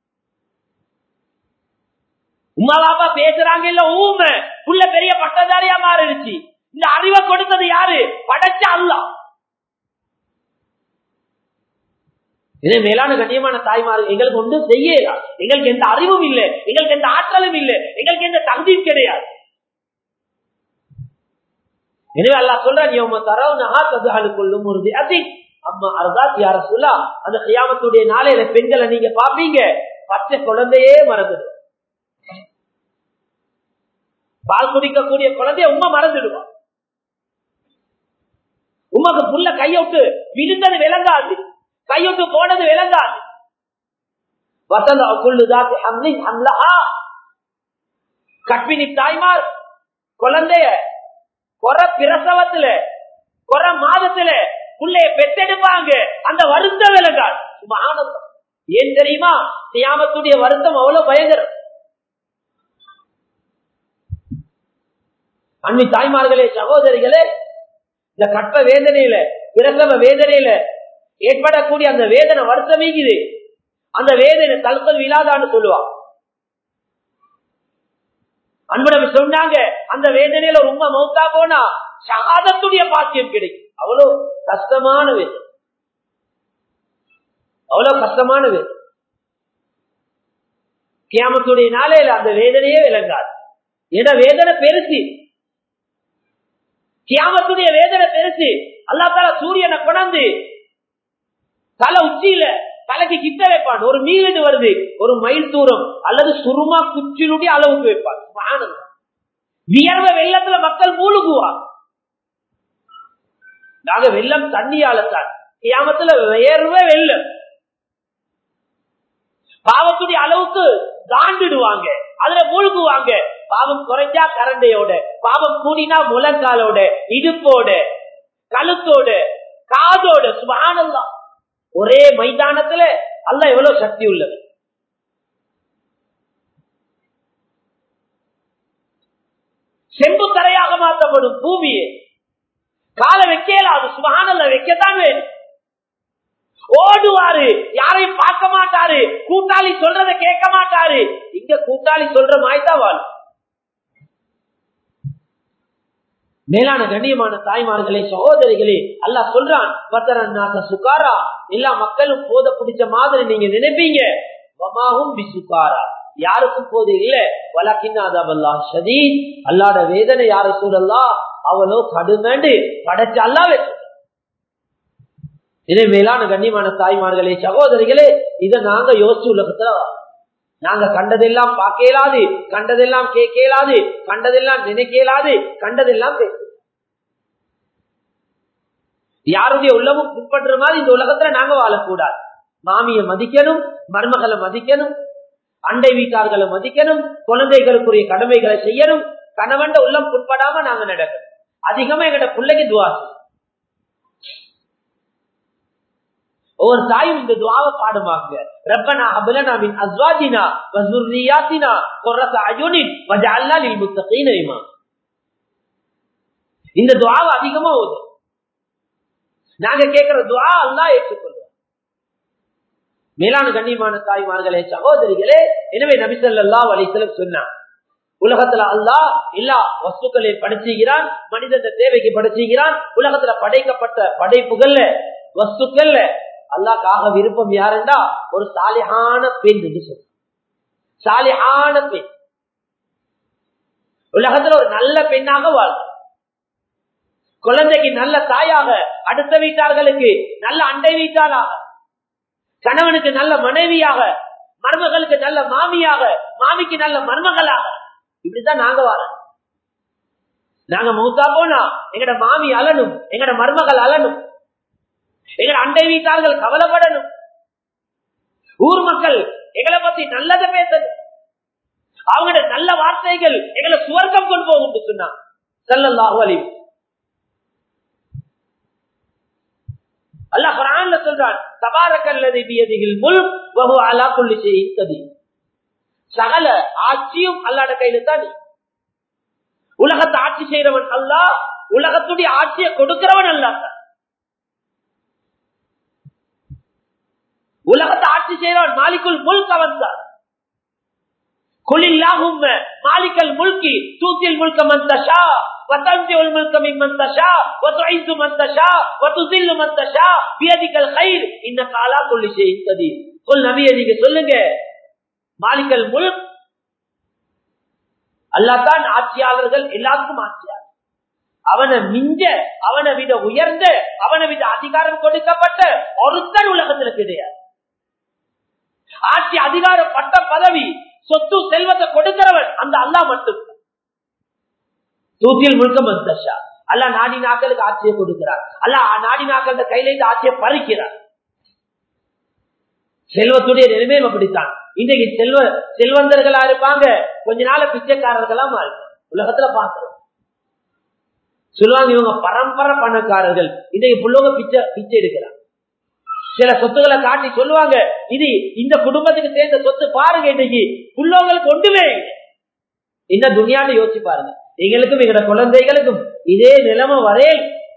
உமா பாப்பா பேசுறாங்க இல்ல ஊமை உள்ள பெரிய பட்டதாரியா மாறிடுச்சு இந்த அறிவை கொடுத்தது யாரு படைச்ச அல்ல இதே மேலான கண்ணியமான தாய்மார்கள் எங்களுக்கு ஒன்றும் செய்யலாம் எங்களுக்கு எந்த அறிவும் இல்லை எங்களுக்கு எந்த ஆற்றலும் இல்லை எங்களுக்கு எந்த தகுதியும் கிடையாது எனவே அல்லா சொல்றான் கொள்ளும் ஒரு அதி அம்மா அர்தாத் யார சொல்லா அந்த கியாமத்துடைய நாளையில பெண்களை நீங்க பாப்பீங்க பச்சை குழந்தையே மறந்துடும் பால் குடிக்கக்கூடிய குழந்தைய உண்மை மறந்துடுவான் உமக்கு புள்ள கையொட்டு விழுந்தது விளங்காது கையொட்டு போனது விளங்காது வசந்த குள்ளுதாத்தி ஹம்லின் ஹம்லஹா கற்பிணி தாய்மார் குழந்தைய கொற பிரசவத்துல கொற மாதத்துல புள்ளைய பெத்தெடுப்பாங்க அந்த வருத்தம் விளங்காது சும்மா ஆனந்தம் ஏன் தெரியுமா தியாமத்துடைய வருத்தம் அவ்வளவு பயங்கரம் அன்பி தாய்மார்களே சகோதரிகளே இந்த கற்ப வேதனையில பிரசவ வேதனையில ஏற்படக்கூடிய அந்த வேதனை வருத்தமீங்குது அந்த வேதனை தல்கல் விழாதான்னு சொல்லுவா அன்புடன் சொன்னாங்க அந்த வேதனையில ரொம்ப மௌத்தா போனா சாதத்துடைய பாக்கியம் கிடைக்கும் அவ்வளவு கஷ்டமான வேதனை அவ்வளவு கஷ்டமான வேதனை கியாமத்துடைய நாளையில அந்த வேதனையே விளங்காது ஏன்னா வேதனை பெருசு கியாமத்துடைய வேதனை பெருசு அல்லா தால சூரியனை கொண்டாந்து தலை உச்சியில தலைக்கு கிட்ட வைப்பான் ஒரு மீது வருது ஒரு மைல் தூரம் அல்லது சுருமா குச்சினுடைய அளவுக்கு வைப்பான் ஆனந்தம் வியர்வ வெள்ளத்துல மக்கள் மூழ்குவா நாங்க வெள்ளம் தண்ணியால தான் கியாமத்துல வியர்வ வெள்ளம் பாவத்துடைய அளவுக்கு தாண்டிடுவாங்க அதுல மூழ்குவாங்க பாவம் குறைஞ்சா கரண்டையோட பாவம் கூடினா முழங்காலோட இடுப்போட கழுத்தோட காதோட சுபானல்லாம் ஒரே மைதானத்துல அல்ல எவ்வளவு சக்தி உள்ளது செம்பு தரையாக மாற்றப்படும் பூமியை கால வைக்கலாது சுபானல்ல வைக்கத்தான் வேணும் ஓடுவாரு யாரையும் பார்க்க மாட்டாரு கூட்டாளி சொல்றத கேட்க மாட்டாரு இங்க கூட்டாளி சொல்ற மாய்தான் வாழ் மேலான கண்ணியமான தாய்மார்களே சகோதரிகளே அல்லா சொல்றான் பத்தரநாத சுகாரா எல்லா மக்களும் போத பிடிச்ச மாதிரி நீங்க நினைப்பீங்க வமாவும் பிசுகாரா யாருக்கும் போது இல்ல வழக்கின்னாதவல்லா சதி அல்லாட வேதனை யார சூழல்லா அவளோ கடுமேண்டு படைச்ச அல்லாவே இதே மேலான கண்ணியமான தாய்மார்களே சகோதரிகளே இதை நாங்க யோசிச்சு உலகத்துல நாங்க கண்டதெல்லாம் பார்க்க இயலாது கண்டதெல்லாம் கேட்க இயலாது கண்டதெல்லாம் நினைக்க இயலாது கண்டதெல்லாம் பேச யாருடைய உள்ளமும் பின்பற்ற மாதிரி இந்த உலகத்துல நாங்க வாழக்கூடாது மாமிய மதிக்கணும் மருமகளை மதிக்கணும் அண்டை வீட்டார்களை மதிக்கணும் குழந்தைகளுக்குரிய கடமைகளை செய்யணும் கணவன் உள்ளம் புண்படாம நாங்க நடக்கணும் அதிகமா எங்கட பிள்ளைக்கு துவா ஒவ்வொரு தாயும் இந்த துவாவை பாடுவாங்க ரப்பனா அபலனா மின் அஸ்வாஜினா வசுர்ரியாத்தினா குர்ரத அயுனின் வஜஅல்னா லில் முத்தகீன இமாம் இந்த துவாவை அதிகமா ஓதும் நாங்க கேட்கிற துவா அல்லாஹ் ஏற்றுக்கொள்வோம் மேலான கண்ணியமான தாய்மார்களே சகோதரிகளே எனவே நபிசல்லா அலிசலம் சொன்னான் உலகத்துல அல்லாஹ் எல்லா வஸ்துக்களையும் படைச்சுகிறான் மனிதன் தேவைக்கு படைச்சுகிறான் உலகத்துல படைக்கப்பட்ட படைப்புகள்ல வஸ்துக்கள்ல அல்லாக்காக விருப்பம் யாருண்டா ஒரு சாலிஹான பெண் என்று சொல்ற சாலிஹான பெண் உலகத்துல ஒரு நல்ல பெண்ணாக வாழ் குழந்தைக்கு நல்ல தாயாக அடுத்த வீட்டார்களுக்கு நல்ல அண்டை வீட்டாளாக கணவனுக்கு நல்ல மனைவியாக மருமகளுக்கு நல்ல மாமியாக மாமிக்கு நல்ல மருமகளாக இப்படித்தான் நாங்க வாழணும் நாங்க மூத்தா போனா எங்கட மாமி அலனும் எங்கட மருமகள் அலனும் எங்கட அண்டை வீட்டார்கள் கவலைப்படணும் ஊர் மக்கள் எங்களை பத்தி நல்லதை பேசணும் அவங்களோட நல்ல வார்த்தைகள் எங்களை சுவர்க்கம் கொண்டு போகும் சொன்னா சல்லல்லாஹு அலைஹி அல்லாஹ் குர்ஆன்ல சொல்றான் தபாரக்கல்லதி பியதில் முல்க் வஹு அலா குல்லி ஷைஇன் கதீர் சகல ஆட்சியும் அல்லாஹ்ட கையில தான் உலகத்தை ஆட்சி செய்யறவன் அல்லாஹ் உலகத்துடைய ஆட்சியை கொடுக்கிறவன் அல்லாஹ் உலகத்தை ஆட்சி செய்யறவன் மாலிக்குல் முல்க் அவன் தான் குலில்லாஹும்ம மாலிக்கல் முல்கி தூத்தில் முல்க மன் தஷா وتنزع الملك ممن تشاء وتعز من تشاء وتذل من تشاء بيدك الخير انك على كل شيء قدير قل நபியே நீங்க சொல்லுங்க மாலிக்கல் முல்க் அல்லாஹ் தான் ஆட்சியாளர்கள் எல்லாருக்கும் ஆட்சியாளர் அவனை மிஞ்ச அவனை விட உயர்ந்த அவனை விட அதிகாரம் கொடுக்கப்பட்ட ஒருத்தர் உலகத்தில் கிடையாது ஆட்சி அதிகாரம் பட்ட பதவி சொத்து செல்வத்தை கொடுக்கிறவன் அந்த அல்லா மட்டும் தூத்தியில் முழுக்க மந்தஷா அல்ல நாடி நாக்களுக்கு ஆட்சியை கொடுக்கிறார் அல்ல நாடி நாக்கள் கையில இருந்து ஆட்சியை பறிக்கிறார் செல்வத்துடைய நிலைமையும் அப்படித்தான் இன்றைக்கு செல்வ செல்வந்தர்களா இருப்பாங்க கொஞ்ச நாள பிச்சைக்காரர்களா மாறும் உலகத்துல பாக்குறோம் சொல்லுவாங்க இவங்க பரம்பரை பணக்காரர்கள் இன்றைக்கு புள்ளவங்க பிச்சை பிச்சை எடுக்கிறாங்க சில சொத்துக்களை காட்டி சொல்லுவாங்க இது இந்த குடும்பத்துக்கு சேர்ந்த சொத்து பாருங்க இன்னைக்கு புள்ளவங்களுக்கு ஒன்றுமே இல்லை இந்த துணியான்னு யோசிச்சு பாருங்க எங்களுக்கும் எங்களோட குழந்தைகளுக்கும் இதே நிலைமை வரே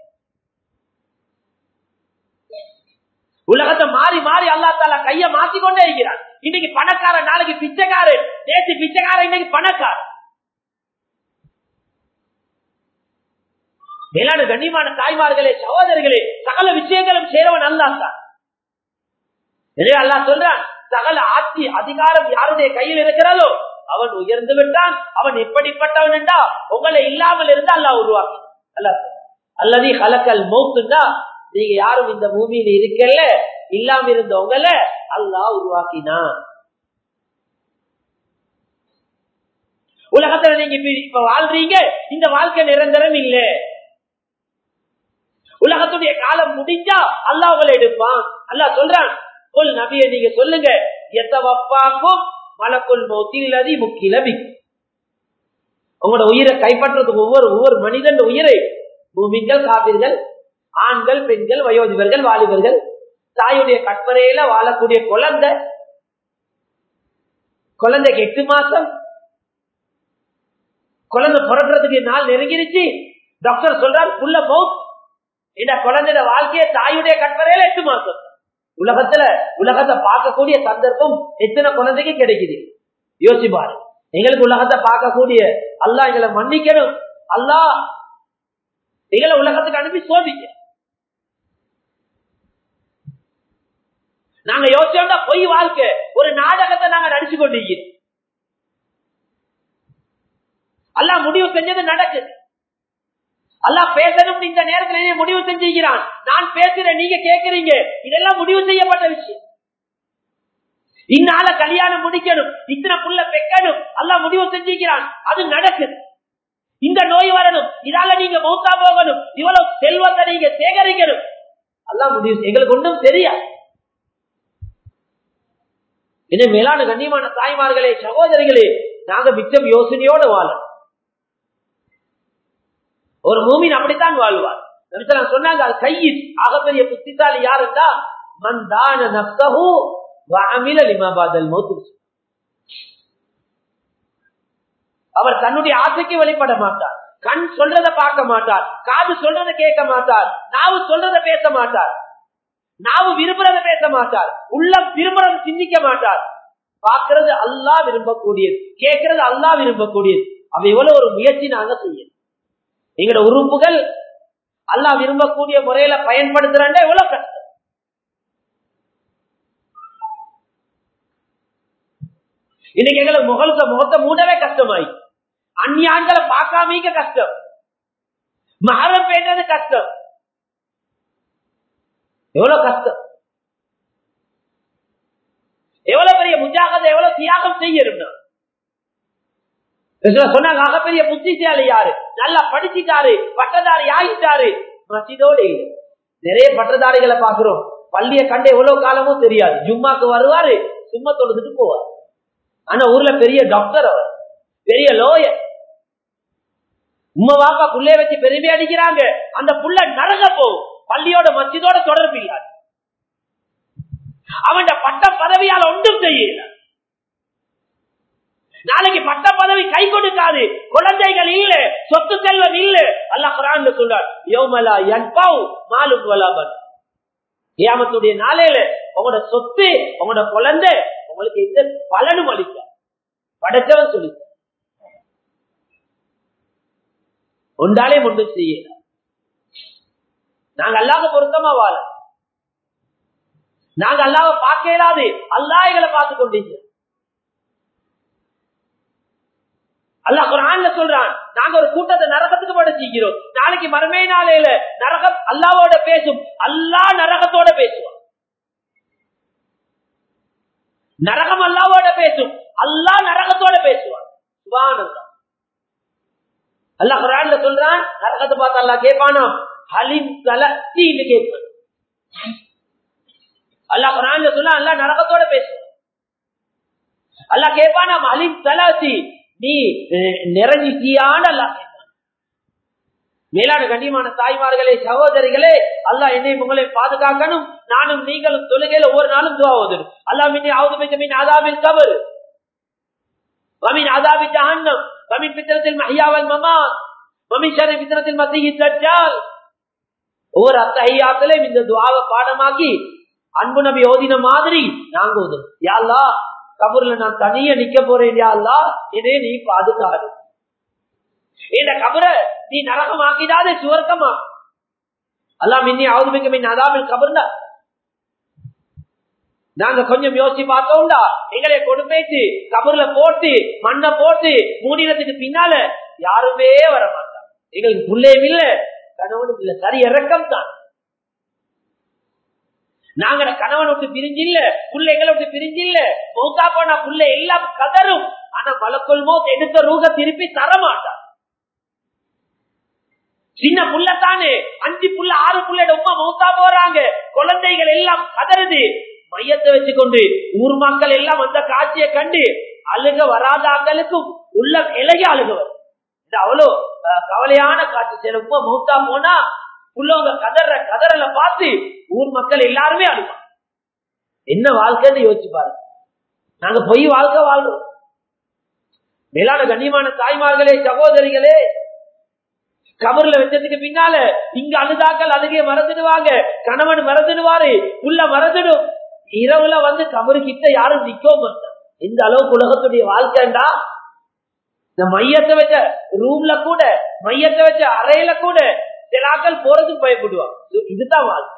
உலகத்தை மாறி மாறி அல்லா தாலா கைய மாத்தி கொண்டே இருக்கிறார் இன்னைக்கு பணக்காரன் நாளைக்கு பிச்சைக்காரன் தேசி பிச்சைக்காரன் இன்னைக்கு பணக்காரன் மேலான கண்ணியமான தாய்மார்களே சகோதரிகளே சகல விஷயங்களும் சேரவன் அல்லா தான் எனவே அல்லா சொல்றான் சகல ஆட்சி அதிகாரம் யாருடைய கையில் இருக்கிறதோ அவன் உயர்ந்து விட்டான் அவன் எப்படிப்பட்டவன் என்றா உங்களை இல்லாமல் இருந்து அல்லா உருவாக்கி அல்லா அல்லது கலக்கல் மௌத்துண்டா நீங்க யாரும் இந்த பூமியில இருக்கல இல்லாம இருந்தவங்கள அல்லா உருவாக்கினான் உலகத்துல நீங்க இப்ப வாழ்றீங்க இந்த வாழ்க்கை நிரந்தரம் இல்ல உலகத்துடைய காலம் முடிஞ்சா அல்லா உங்களை எடுப்பான் அல்லா சொல்றான் சொல் நபிய நீங்க சொல்லுங்க எத்தவப்பாக்கும் மலக்குள் மௌத்தில்லதி முக்கிலபி உங்களோட உயிரை கைப்பற்றுறதுக்கு ஒவ்வொரு ஒவ்வொரு மனிதன் உயிரை பூமிகள் காப்பீர்கள் ஆண்கள் பெண்கள் வயோதிபர்கள் வாலிபர்கள் தாயுடைய கற்பனையில வாழக்கூடிய குழந்தை குழந்தைக்கு எட்டு மாசம் குழந்தை பிறக்கிறதுக்கு நாள் நெருங்கிருச்சு டாக்டர் சொல்றார் புள்ள மவுத் இந்த குழந்தைய வாழ்க்கைய தாயுடைய கற்பனையில எட்டு மாசம் உலகத்துல உலகத்தை பார்க்கக்கூடிய சந்தர்ப்பம் எத்தனை குழந்தைக்கு கிடைக்குது யோசிப்பாரு எங்களுக்கு உலகத்தை பார்க்கக்கூடிய அல்லா எங்களை மன்னிக்கணும் அல்லா எங்களை உலகத்துக்கு அனுப்பி சோதிக்க நாங்க யோசிச்சோம்னா பொய் வாழ்க்கை ஒரு நாடகத்தை நாங்க நடிச்சு கொண்டிருக்கிறோம் அல்லா முடிவு செஞ்சது நடக்குது அல்லா பேசணும் இந்த நேரத்தில் முடிவு செஞ்சிருக்கிறான் நான் பேசுறேன் நீங்க கேட்கறீங்க இதெல்லாம் முடிவு செய்யப்பட்ட விஷயம் இந்நாள கல்யாணம் முடிக்கணும் இத்தனை புள்ள பெக்கணும் அல்லா முடிவு செஞ்சிருக்கிறான் அது நடக்குது இந்த நோய் வரணும் இதால நீங்க மௌத்தா போகணும் இவ்வளவு செல்வத்தை நீங்க சேகரிக்கணும் அல்லா முடிவு எங்களுக்கு ஒன்றும் தெரியாது என்ன மேலான கண்ணியமான தாய்மார்களே சகோதரிகளே நாங்க மிச்சம் யோசனையோட வாழ ஒரு மூமின் அப்படித்தான் வாழ்வார் நபிசல்லாம் சொன்னாங்க அது கையில் ஆகப்பெரிய புத்திசாலி யாருந்தா மந்தான நப்சஹு வஅமில லிமா பாதல் மௌத் அவர் தன்னுடைய ஆசைக்கு வெளிப்பட மாட்டார் கண் சொல்றத பார்க்க மாட்டார் காது சொல்றத கேட்க மாட்டார் நாவு சொல்றத பேச மாட்டார் நாவு விரும்புறத பேச மாட்டார் உள்ளம் விரும்புறத சிந்திக்க மாட்டார் பார்க்கறது அல்லா விரும்பக்கூடியது கேட்கறது அல்லா விரும்பக்கூடியது அவ எவ்வளவு ஒரு முயற்சி நாங்க செய்யணும் எங்களோட உறுப்புகள் அல்லா விரும்பக்கூடிய முறையில பயன்படுத்துறா எவ்வளவு கஷ்டம் இன்னைக்கு எங்களுக்கு முகத்தை முகத்தை மூடவே கஷ்டமாயி அந்நியான்களை பார்க்காமீங்க கஷ்டம் மகரம் பேண்டது கஷ்டம் எவ்வளவு கஷ்டம் எவ்வளவு பெரிய முஜாகத்தை எவ்வளவு தியாகம் செய்யணும் சொன்னாங்க ஆகப்பெரிய புத்திசாலி யாரு நல்லா படிச்சுட்டாரு பட்டதாரி ஆகிட்டாரு மசிதோடு நிறைய பட்டதாரிகளை பாக்குறோம் பள்ளிய கண்டு எவ்வளவு காலமும் தெரியாது ஜும்மாக்கு வருவாரு சும்மா தொழுதுட்டு போவார் ஆனா ஊர்ல பெரிய டாக்டர் அவர் பெரிய லோயர் உம்மா வாப்பா புள்ளைய வச்சு பெருமை அடிக்கிறாங்க அந்த புள்ள நரக போகும் பள்ளியோட மசிதோட தொடர்பு இல்லாது அவன் பட்ட பதவியால் ஒன்றும் செய்யல நாளைக்கு பட்ட பதவி கை கொடுக்காது குழந்தைகள் இல்ல சொத்து செல்வம் இல்ல அல்ல குரான் சொல்றார் யோமலா என்பவ் மாலும் வலாபன் ஏமத்துடைய நாளையில உங்களோட சொத்து உங்களோட குழந்தை உங்களுக்கு எந்த பலனும் அளிக்க படைச்சவன் சொல்லி ஒன்றாலே ஒன்றும் செய்யல நாங்க அல்லாத பொருத்தமா வாழ நாங்க அல்லாவ பார்க்க இயலாது அல்லா எங்களை பார்த்து கொண்டீங்க அல்லா குரான்ல சொல்றான் நாங்க ஒரு கூட்டத்தை நரகத்துக்கு படைச்சிக்கிறோம் நாளைக்கு மறுமை நாளையில நரகம் அல்லாவோட பேசும் அல்லா நரகத்தோட பேசுவான் நரகம் அல்லாவோட பேசும் அல்லா நரகத்தோட பேசுவான் சுபானந்தம் அல்லா குரான்ல சொல்றான் நரகத்தை பார்த்து அல்லா கேட்பானா ஹலிம் கலத்தின்னு கேட்பான் அல்லா குரான்ல சொன்னா அல்லா நரகத்தோட பேசுவான் அல்லா கேட்பானா ஹலிம் கலாசி நீ நிறைஞ்சிட்டியான அல்லா மேலான கண்ணியமான தாய்மார்களே சகோதரிகளே அல்லா என்னை உங்களை பாதுகாக்கணும் நானும் நீங்களும் தொழுகையில ஒவ்வொரு நாளும் துவாவதும் அல்லா மின்னி ஆவது மின் ஆதாபில் கபர் வமின் ஆதாபி ஜஹன்னம் வமின் பித்திரத்தில் மஹியாவல் மமா வமின் ஷரி பித்திரத்தில் மத்திய தஜ்ஜால் ஒவ்வொரு அத்தகையாத்திலையும் இந்த துவாவை பாடமாக்கி அன்பு நபி ஓதின மாதிரி நாங்க ஓதும் யாழ்லா கபூர்ல நான் தனியா நிக்க போறேன் யாழ்லா இதே நீ பாதுகாடு இந்த கபரை நீ நரகமாக்கிடாத சுவர்க்கமா அல்லாம் இன்னி ஆவுதுமிக்க மின் அதாவில் கபர்ந்தா நாங்க கொஞ்சம் யோசிச்சு பார்த்தோம்டா எங்களை கொடுப்பேச்சு கபர்ல போட்டு மண்ணை போட்டு மூடினத்துக்கு பின்னால யாருமே வர மாட்டாங்க எங்களுக்கு புள்ளையும் இல்ல கணவனும் இல்ல சரி இறக்கம் தான் நாங்க கணவன் விட்டு பிரிஞ்சு இல்ல பிள்ளைகளை விட்டு பிரிஞ்சு இல்ல மௌத்தா போனா புள்ள எல்லாம் கதரும் ஆனா மலக்குள் மௌத் எடுத்த ரூக திருப்பி தர மாட்டான் சின்ன புள்ளத்தானே அஞ்சு புள்ள ஆறு புள்ள உமா மௌத்தா போறாங்க குழந்தைகள் எல்லாம் கதறுது மையத்தை வச்சுக்கொண்டு ஊர் மக்கள் எல்லாம் அந்த காட்சியை கண்டு அழுக வராத ஆக்களுக்கும் உள்ள இலகி அழுகவர் இது அவ்வளவு கவலையான காட்சி சில உமா மௌத்தா போனா உள்ளவங்க கதற கதறல பார்த்து ஊர் மக்கள் எல்லாருமே அழுவாங்க என்ன வாழ்க்கைன்னு யோசிச்சு பாருங்க நாங்க பொய் வாழ்க்கை வாழ்றோம் மேலான கண்ணியமான தாய்மார்களே சகோதரிகளே கபர்ல வச்சதுக்கு பின்னால இங்க அழுதாக்கள் அழுகைய மறந்துடுவாங்க கணவன் மறந்துடுவாரு உள்ள மறந்துடும் இரவுல வந்து கபரு கிட்ட யாரும் நிக்க மாட்டாங்க இந்த அளவுக்கு உலகத்துடைய வாழ்க்கைண்டா இந்த மையத்தை வச்ச ரூம்ல கூட மையத்தை வச்ச அறையில கூட சில ஆக்கள் போறதுக்கு பயப்படுவாங்க இதுதான் வாழ்க்கை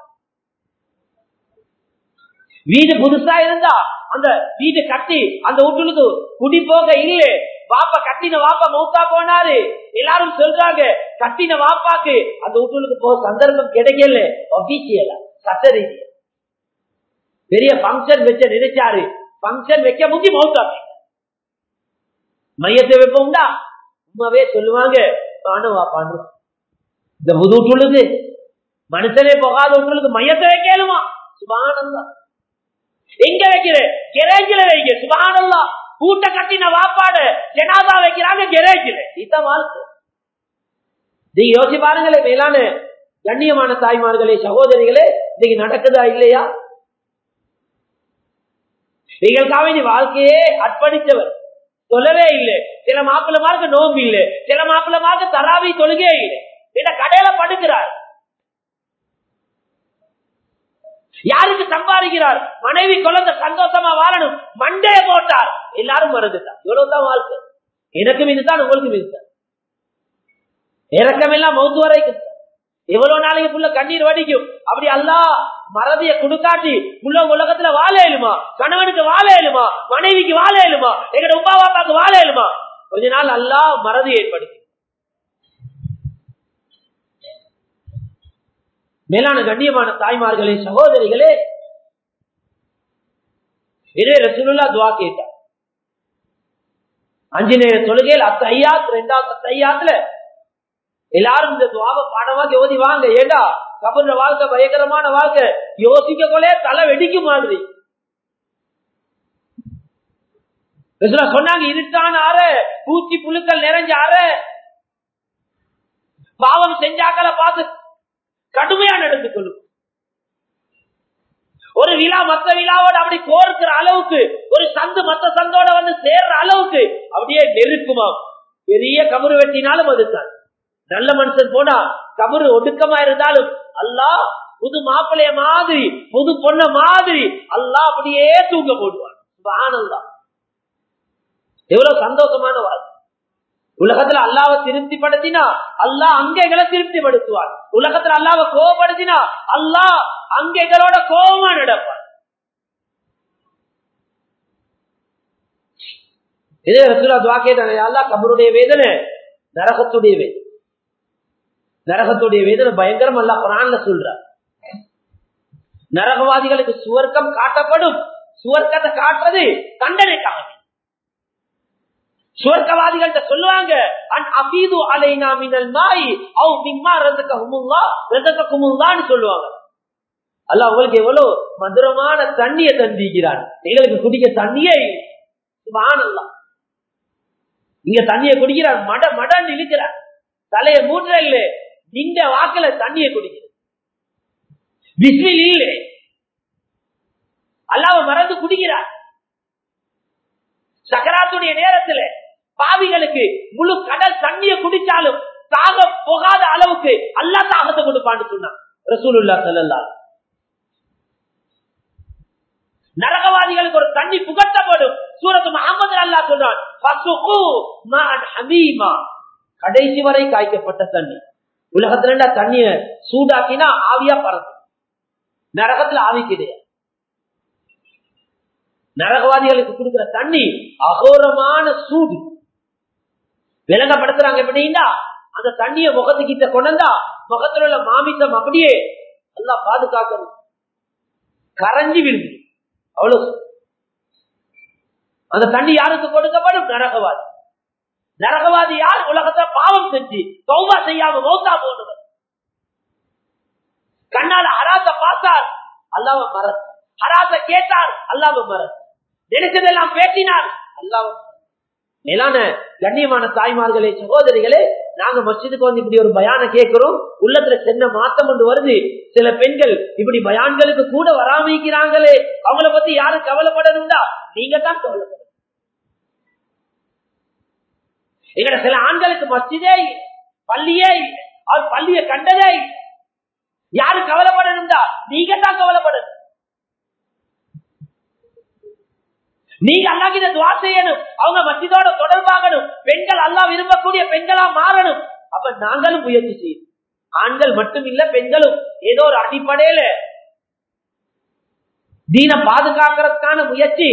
வீடு புதுசா இருந்தா அந்த வீடு கட்டி அந்த வீட்டுக்கு குடி போக இல்ல வாப்பா கட்டின வாப்பா மௌத்தா போனாரு எல்லாரும் சொல்றாங்க கட்டின வாப்பாக்கு அந்த வீட்டுக்கு போக சந்தர்ப்பம் கிடைக்கல ஒபிஷியலா சட்ட ரீதியா பெரிய பங்கன் வச்ச நினைச்சாரு பங்கன் வைக்க முந்தி மௌத்தா மையத்தை வைப்போம்டா உண்மாவே சொல்லுவாங்க காணும் வாப்பான்னு இந்த புது வீட்டுக்கு மனுஷனே போகாத வீட்டுக்கு மையத்தை வைக்கலுமா சுபானந்தா எங்க வைக்கிற கெரேஜில வைங்க சுபகானல்லா கூட்ட கட்டின வாப்பாடு ஜனாதா வைக்கிறாங்க கெரேஜில இதான் வாழ்க்கை நீங்க யோசிச்சு பாருங்களே மேலான கண்ணியமான தாய்மார்களே சகோதரிகளே இன்னைக்கு நடக்குதா இல்லையா எங்களுக்காக நீ வாழ்க்கையே அர்ப்பணித்தவர் சொல்லவே இல்லை சில மாப்பிள்ளமாருக்கு நோம்பு இல்லை சில மாப்பிள்ளமாருக்கு தராவி தொழுகே இல்லை இந்த கடையில படுக்கிறார் யாருக்கு சம்பாதிக்கிறார் மனைவி குழந்தை சந்தோஷமா வாழணும் மண்டைய போட்டார் எல்லாரும் மறந்துட்டார் இவ்வளவுதான் வாழ்க்கை எனக்கும் இதுதான் உங்களுக்கும் இதுதான் இறக்கமெல்லாம் மௌத்து வரைக்கும் எவ்வளவு நாளைக்கு புள்ள கண்ணீர் வடிக்கும் அப்படி அல்லா மறதிய குடுக்காட்டி உள்ள உலகத்துல வாழ இயலுமா கணவனுக்கு வாழ இயலுமா மனைவிக்கு வாழ இயலுமா எங்கட உப்பா பாப்பாக்கு வாழ இயலுமா கொஞ்ச நாள் அல்லா மறதி ஏற்படுத்தி மேலான கண்ணியமான தாய்மார்களே சகோதரிகளே இதே ரசூலுல்லா துவா கேட்டார் அஞ்சு நேர தொழுகையில் அத்த ஐயாத் ரெண்டாவது அத்த ஐயாத்துல எல்லாரும் இந்த துவாவை பாடமாக ஓதி வாங்க ஏண்டா கபர்ற வாழ்க்கை பயங்கரமான வாழ்க்கை யோசிக்க கொள்ளே தலை வெடிக்கும் மாதிரி சொன்னாங்க இருட்டான ஆற பூச்சி புழுக்கள் நிறைஞ்ச ஆற பாவம் செஞ்சாக்களை பார்த்து கடுமையா நடந்து கொள்ளும் ஒரு விழா மத்த விழாவோட அப்படி கோர்க்கிற அளவுக்கு ஒரு சந்து மத்த சந்தோட வந்து சேர்ற அளவுக்கு அப்படியே நெருக்குமா பெரிய கபரு வெட்டினாலும் அதுதான் நல்ல மனுஷன் போனா கபரு ஒடுக்கமா இருந்தாலும் அல்லா புது மாப்பிளைய மாதிரி புது பொண்ண மாதிரி அல்லா அப்படியே தூங்க போடுவான் ஆனந்தம் எவ்வளவு சந்தோஷமான வாழ்க்கை உலகத்துல அல்லாவை திருப்தி படுத்தினா அல்லா அங்கைகளை திருப்திப்படுத்துவார் உலகத்துல அல்லாவை கோவப்படுத்தினா அல்லா அங்கைகளோட கோபமா நடப்பார் இதே ரசூலா துவா கேட்டாங்க அல்லா கபருடைய வேதனை நரகத்துடைய வேதனை நரகத்துடைய வேதனை பயங்கரம் அல்ல குரான்ல சொல்றார் நரகவாதிகளுக்கு சுவர்க்கம் காட்டப்படும் சுவர்க்கத்தை காட்டுறது தண்டனைக்காக சுவர்க்கவாதிகள்கிட்ட சொல்லுவாங்க அபீது அலைனா மினல் மாய் அவ் மிம்மா ரசக்க ஹுமுல்லா ரசக்க குமுல்லான்னு சொல்லுவாங்க அல்ல உங்களுக்கு எவ்வளவு மதுரமான தண்ணிய தந்திக்கிறார் எங்களுக்கு குடிக்க தண்ணியே சுபானல்லாம் இங்க தண்ணிய குடிக்கிறார் மட மடன்னு இழுக்கிறார் தலைய மூட்டுற இல்ல இந்த வாக்குல தண்ணிய குடிக்கிறார் பிஸ்மில் இல்லை அல்லாவ மறந்து குடிக்கிறார் சக்கராத்துடைய நேரத்துல பாவிகளுக்கு முழு கடல் தண்ணிய குடிச்சாலும் தாக போகாத அளவுக்கு அல்லா தாகத்தை கொடுப்பான்னு சொன்னான் ரசூலுல்லா சல்லல்லா நரகவாதிகளுக்கு ஒரு தண்ணி புகட்டப்படும் சூரத்து முகமது அல்லா சொல்றான் கடைசி வரை காய்க்கப்பட்ட தண்ணி உலகத்துல தண்ணிய சூடாக்கினா ஆவியா பறந்து நரகத்துல ஆவி கிடையாது நரகவாதிகளுக்கு கொடுக்கிற தண்ணி அகோரமான சூடு விலங்கப்படுத்துறாங்க எப்படின்னா அந்த தண்ணிய முகத்துக்கிட்ட கொண்டா முகத்துல உள்ள மாமிசம் அப்படியே நல்லா பாதுகாக்கணும் கரைஞ்சி விழுந்து அவ்வளவு அந்த தண்ணி யாருக்கு கொடுக்கப்படும் நரகவாதி நரகவாதி யார் உலகத்தை பாவம் செஞ்சு சௌபா செய்யாம மௌத்தா போனவர் கண்ணால ஹராச பார்த்தார் அல்லாம மற ஹராச கேட்டார் அல்லாம மற நினைச்சதெல்லாம் பேசினார் அல்லாம மேலான கண்ணியமான தாய்மார்களே சகோதரிகளே நாங்க மஸ்ஜிதுக்கு வந்து இப்படி ஒரு பயான கேட்கிறோம் உள்ளத்துல சின்ன மாற்றம் ஒன்று வருது சில பெண்கள் இப்படி பயான்களுக்கு கூட வராமிக்கிறாங்களே அவங்கள பத்தி யாரும் கவலைப்படணும்டா நீங்க தான் கவலைப்படணும் எங்கட சில ஆண்களுக்கு மஸ்ஜிதே பள்ளியே அவர் பள்ளிய கண்டதே யாரு கவலைப்படணும்டா நீங்க தான் கவலைப்படணும் நீங்க அல்லாஹ்கிட்ட துவா செய்யணும் அவங்க மஸ்ஜிதோட தொடர்பாகணும் பெண்கள் அல்லாஹ் விரும்பக்கூடிய பெண்களா மாறணும் அப்ப நாங்களும் முயற்சி செய்யணும் ஆண்கள் மட்டும் இல்ல பெண்களும் ஏதோ ஒரு அடிப்படையில தீன பாதுகாக்கிறதுக்கான முயற்சி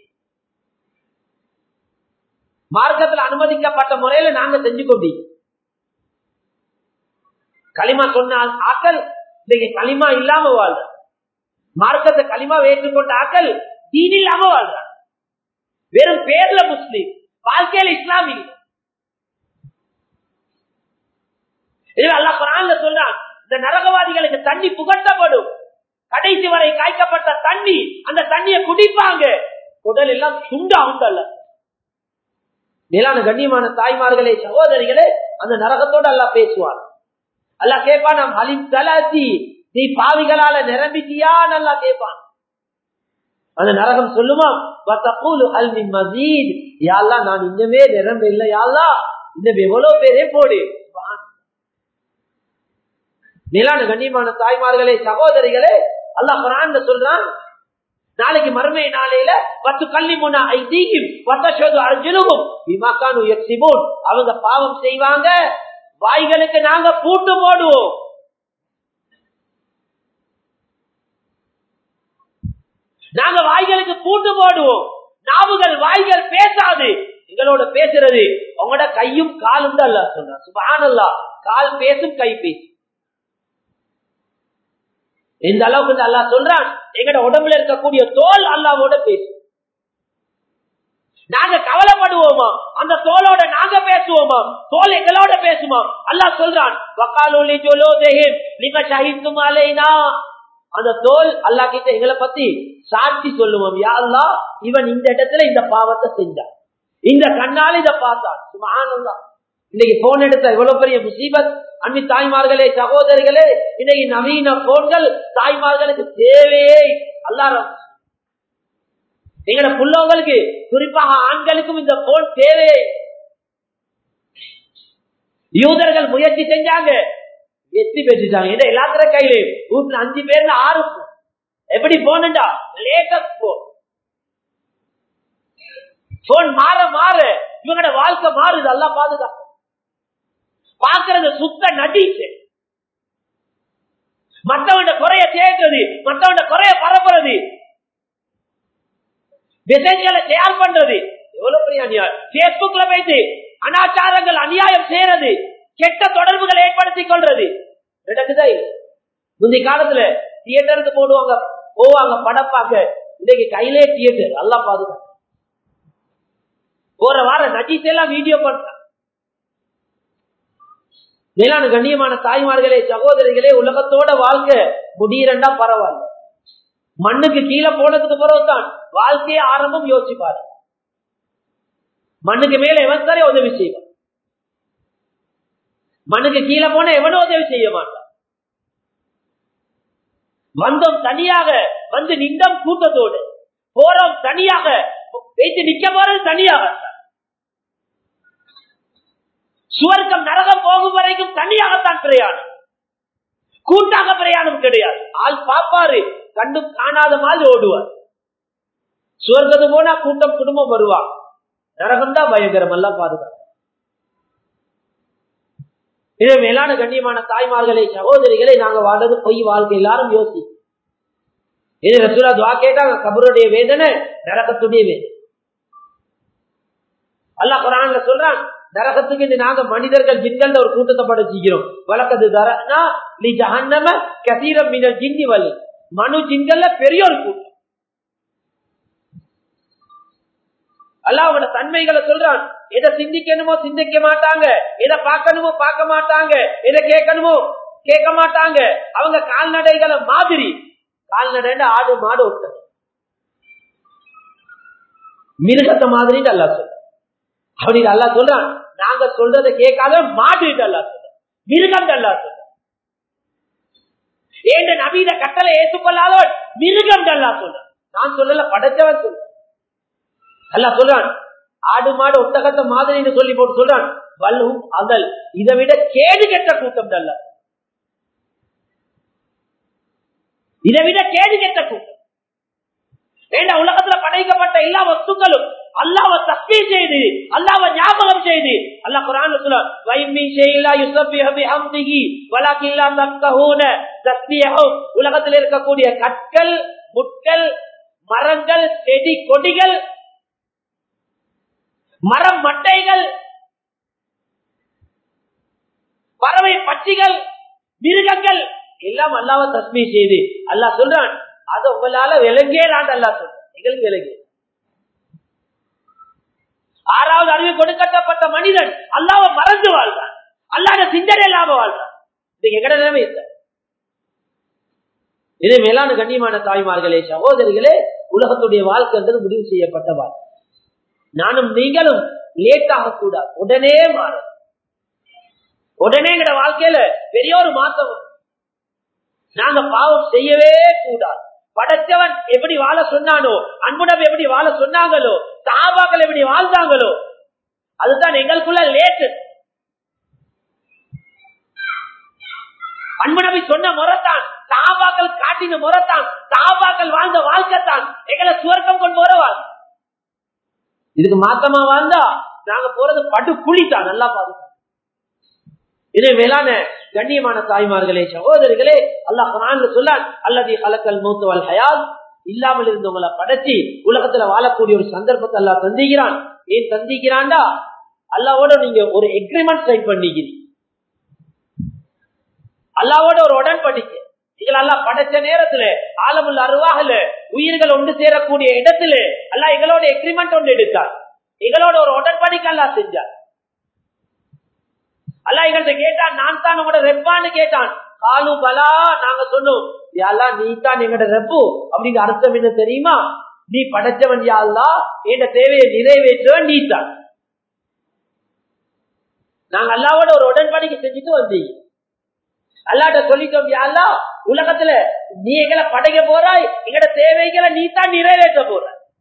மார்க்கத்தில் அனுமதிக்கப்பட்ட முறையில நாங்க செஞ்சு கொண்டீங்க களிமா சொன்ன ஆக்கள் இன்னைக்கு களிமா இல்லாம வாழ்ற மார்க்கத்தை களிமா ஏற்றுக்கொண்ட ஆக்கள் தீன் இல்லாம வாழ்ற வெறும் பேர்ல முஸ்லீம் வாழ்க்கையில இஸ்லாம் இல்லை அல்லா குரான்ல சொல்றான் இந்த நரகவாதிகளுக்கு தண்ணி புகட்டப்படும் கடைசி வரை காய்க்கப்பட்ட தண்ணி அந்த தண்ணியை குடிப்பாங்க உடல் எல்லாம் துண்டா உண்டல்ல மேலான கண்ணியமான தாய்மார்களே சகோதரிகளே அந்த நரகத்தோட அல்லா பேசுவார் அல்லா கேட்பான் நாம் அலிம் தலாத்தி நீ பாவிகளால நிரம்பிட்டியா நல்லா கேட்பான் அந்த நரகம் சொல்லுமா மசீத் யாழ்லா நான் இன்னமே நிரம்ப இல்லை யாழ்லா இன்னும் எவ்வளவு பேரே போடு மேலான கண்ணியமான தாய்மார்களே சகோதரிகளே அல்லாஹ் குரான் சொல்றான் நாளைக்கு மறுமை நாளையில பத்து கல்வி முன்னா ஐதீகம் வத்தசோது அர்ஜுனவும் விமாக்கானு எக்ஸிபோன் அவங்க பாவம் செய்வாங்க வாய்களுக்கு நாங்க பூட்டு போடுவோம் நாங்க வாய்களுக்கு பூட்டு போடுவோம் நாவுகள் வாய்கள் பேசாது எங்களோட பேசுறது உங்களோட கையும் காலும் தான் அல்ல சொல்ற சுபானல்லா கால் பேசும் கை பேசும் இந்த அளவுக்கு அல்லா சொல்றான் எங்கட உடம்புல இருக்கக்கூடிய தோல் அல்லாவோட பேசும் நாங்க கவலைப்படுவோமா அந்த தோலோட நாங்க பேசுவோமா தோல் எங்களோட பேசுமா அல்லா சொல்றான் வக்காலோலி ஜோலோ தேஹிம் நீங்க ஷஹித்தும் அலைனா அந்த தோல் அல்லா கிட்ட எங்களை பத்தி சாட்சி சொல்லுவோம் யாருலா இவன் இந்த இடத்துல இந்த பாவத்தை செஞ்சான் இந்த கண்ணால் இதை பார்த்தான் சுமானந்தா இன்னைக்கு போன் எடுத்த எவ்வளவு பெரிய முசீபத் அன்பி தாய்மார்களே சகோதரிகளே இன்னைக்கு நவீன போன்கள் தாய்மார்களுக்கு தேவையே அல்லாரம் எங்கட புள்ளவங்களுக்கு குறிப்பாக ஆண்களுக்கும் இந்த போன் தேவை யூதர்கள் முயற்சி செஞ்சாங்க வெற்றி பெற்றுட்டாங்க ஏன்னா எல்லாத்திர கையில வீட்டுல அஞ்சு பேர்ல ஆறு எப்படி போனண்டா லேட்டஸ்ட் போன் போன் மாற மாற இவங்களோட வாழ்க்கை மாறுது எல்லாம் பாதுகாப்பு பாக்குறது சுத்த நடிச்சு மற்றவன் குறைய சேர்க்கிறது மற்றவன் குறைய பரப்புறது மெசேஜ்களை ஷேர் பண்றது எவ்வளவு பெரிய அநியாயம் பேஸ்புக்ல வைத்து அனாச்சாரங்கள் அநியாயம் செய்யறது கெட்ட தொடர்புகள் ஏற்படுத்தி கொள்றது நடக்குதா முந்தைய காலத்துல தியேட்டருக்கு போடுவாங்க போவாங்க படம் பார்க்க இன்னைக்கு கையிலே தியேட்டர் நல்லா பாதுகாப்பு போற வாரம் நஜீஸ் எல்லாம் வீடியோ பண்றாங்க மேலான கண்ணியமான தாய்மார்களே சகோதரிகளே உலகத்தோட வாழ்க்கை முடியறண்டா பரவாயில்ல மண்ணுக்கு கீழே போனதுக்கு பிறகுதான் வாழ்க்கையை ஆரம்பம் யோசிப்பாரு மண்ணுக்கு மேல எவன் சரி உதவி செய்வான் மண்ணுக்கு கீழே போன எவனும் உதவி செய்ய மாட்டான் வந்தோம் தனியாக வந்து நின்றோம் கூட்டத்தோடு போறோம் தனியாக வைத்து நிக்க போறது தனியாக சுவர்க்கம் நரகம் போகும் வரைக்கும் தனியாகத்தான் பிரயாணம் கூட்டாக பிரயாணம் கிடையாது ஆள் பாப்பாரு கண்டு காணாத மாதிரி ஓடுவார் சுவர்க்கத்து போனா கூட்டம் குடும்பம் வருவா நரகம் தான் பயங்கரம் எல்லாம் பாதுகாப்பு இதே மேலான கண்ணியமான தாய்மார்களை சகோதரிகளை நாங்க வாழ்றது பொய் வாழ்க்கை எல்லாரும் யோசி இது ரசூலா துவா கேட்டாங்க கபருடைய வேதனை நரகத்துடைய வேதனை அல்லாஹ் குரான்ல சொல்றான் நரகத்துக்கு நாங்க மனிதர்கள் ஜின்கள் ஒரு கூட்டத்தை படைச்சிக்கிறோம் வழக்கது தரனா நீ ஜஹன்னம கசீரம் மினல் ஜின்னி வலி மனு ஜின்கள்ல பெரிய ஒரு கூட்டம் அல்லாவோட தன்மைகளை சொல்றான் எதை சிந்திக்கணுமோ சிந்திக்க மாட்டாங்க எதை பார்க்கணுமோ பார்க்க மாட்டாங்க எதை கேட்கணுமோ கேட்க மாட்டாங்க அவங்க கால்நடைகளை மாதிரி கால்நடை ஆடு மாடு ஒட்டது மிருகத்தை மாதிரி அல்லா சொல்ற அப்படின்னு அல்லா சொல்றான் நாங்க சொல்றதை கேட்காத மாடு அல்லா சொல்ற மிருகம் அல்லா சொல்ற ஏண்ட நவீன கட்டளை ஏற்றுக்கொள்ளாதவன் மிருகம் அல்லா சொல்ற நான் சொல்லல படைச்சவன் சொல்ற அல்லா சொல்றான் ஆடு மாடு ஒட்டகத்தை மாதிரி சொல்லி போட்டு சொல்றான் வல்லும் அதல் இதை விட கேடு கெட்ட கூட்டம் அல்ல இதை விட கேடு கெட்ட கூட்டம் ஏண்டா உலகத்துல படைக்கப்பட்ட எல்லா வஸ்துக்களும் அல்லாவ தப்பி செய்து அல்லாவ ஞாபகம் செய்து அல்லா குரான் சொல்ல வைமி ஷைலா யுஸபிஹு பிஹம்திஹி வலகில்லா தக்கஹூன தஸ்பிஹு உலகத்தில் இருக்கக்கூடிய கற்கள் முட்கள் மரங்கள் செடி கொடிகள் மரம் மட்டைகள் பறவை பட்சிகள் மிருகங்கள் எல்லாம் அல்லாவ தஸ்மி செய்து அல்லா சொல்றான் அது உங்களால விலங்கேறான் அல்லா சொல்றான் எங்களுக்கு விலங்கே ஆறாவது அறிவு கொடுக்கப்பட்ட மனிதன் அல்லாவ மறந்து வாழ்றான் அல்லாத சிந்தனை இல்லாம வாழ்றான் இது எங்கட நிலைமை இல்லை இது மேலான கண்ணியமான தாய்மார்களே சகோதரிகளே உலகத்துடைய வாழ்க்கைன்றது முடிவு செய்யப்பட்ட வாழ்க்கை நானும் நீங்களும் லேட் ஆகக்கூடாது உடனே மாறும் உடனே எங்கட வாழ்க்கையில பெரிய ஒரு மாற்றம் வரும். நாங்க பாவம் செய்யவே கூடாது படைச்சவன் எப்படி வாழ சொன்னானோ அன்புடம் எப்படி வாழ சொன்னாங்களோ சாபாக்கள் எப்படி வாழ்ந்தாங்களோ அதுதான் எங்களுக்குள்ள லேட்டு அன்புநபி சொன்ன முறைத்தான் சாபாக்கள் காட்டின முறைத்தான் சாபாக்கள் வாழ்ந்த வாழ்க்கைத்தான் எங்களை சுவர்க்கம் கொண்டு வருவார் இதுக்கு மாத்தமா வாழ்ந்தா நாங்க போறது படு குழித்தான் நல்லா பாதுகாப்பு இதே மேலான கண்ணியமான தாய்மார்களே சகோதரிகளே அல்லாஹ் குரான்ல சொல்லான் அல்லது கலக்கல் மூத்துவல் ஹயால் இல்லாமல் இருந்தவங்களை படைச்சி உலகத்துல வாழக்கூடிய ஒரு சந்தர்ப்பத்தை அல்லாஹ் தந்திக்கிறான் ஏன் தந்திக்கிறான்டா அல்லாவோட நீங்க ஒரு எக்ரிமெண்ட் சைன் பண்ணிக்கிறீங்க அல்லாவோட ஒரு உடன்படிக்கை நீங்கள் அல்லா படைச்ச நேரத்துல ஆலமுள்ள அருவாகல உயிர்கள் ஒன்று சேரக்கூடிய இடத்துல அல்லா எங்களோட எக்ரிமெண்ட் ஒன்று எடுத்தார் எங்களோட ஒரு உடன்படிக்கை அல்லா செஞ்சார் அல்லா எங்கள்கிட்ட கேட்டான் நான் தான் உங்களோட ரெப்பான்னு கேட்டான் காலு பலா நாங்க சொன்னோம் யாழ்லா நீ தான் எங்களோட ரெப்பு அப்படிங்கிற அர்த்தம் என்ன தெரியுமா நீ படைச்சவன் யாழ்லா என் தேவையை நிறைவேற்றவன் நீ தான் நாங்க அல்லாவோட ஒரு உடன்படிக்கை செஞ்சுட்டு வந்தீங்க அல்லாட்ட சொல்லிட்டோம் யாழ்லா உலகத்துல நீ எங்களை படைக்க போறாய் எங்கட தேவைகளை நீ தான் நிறைவேற்ற போற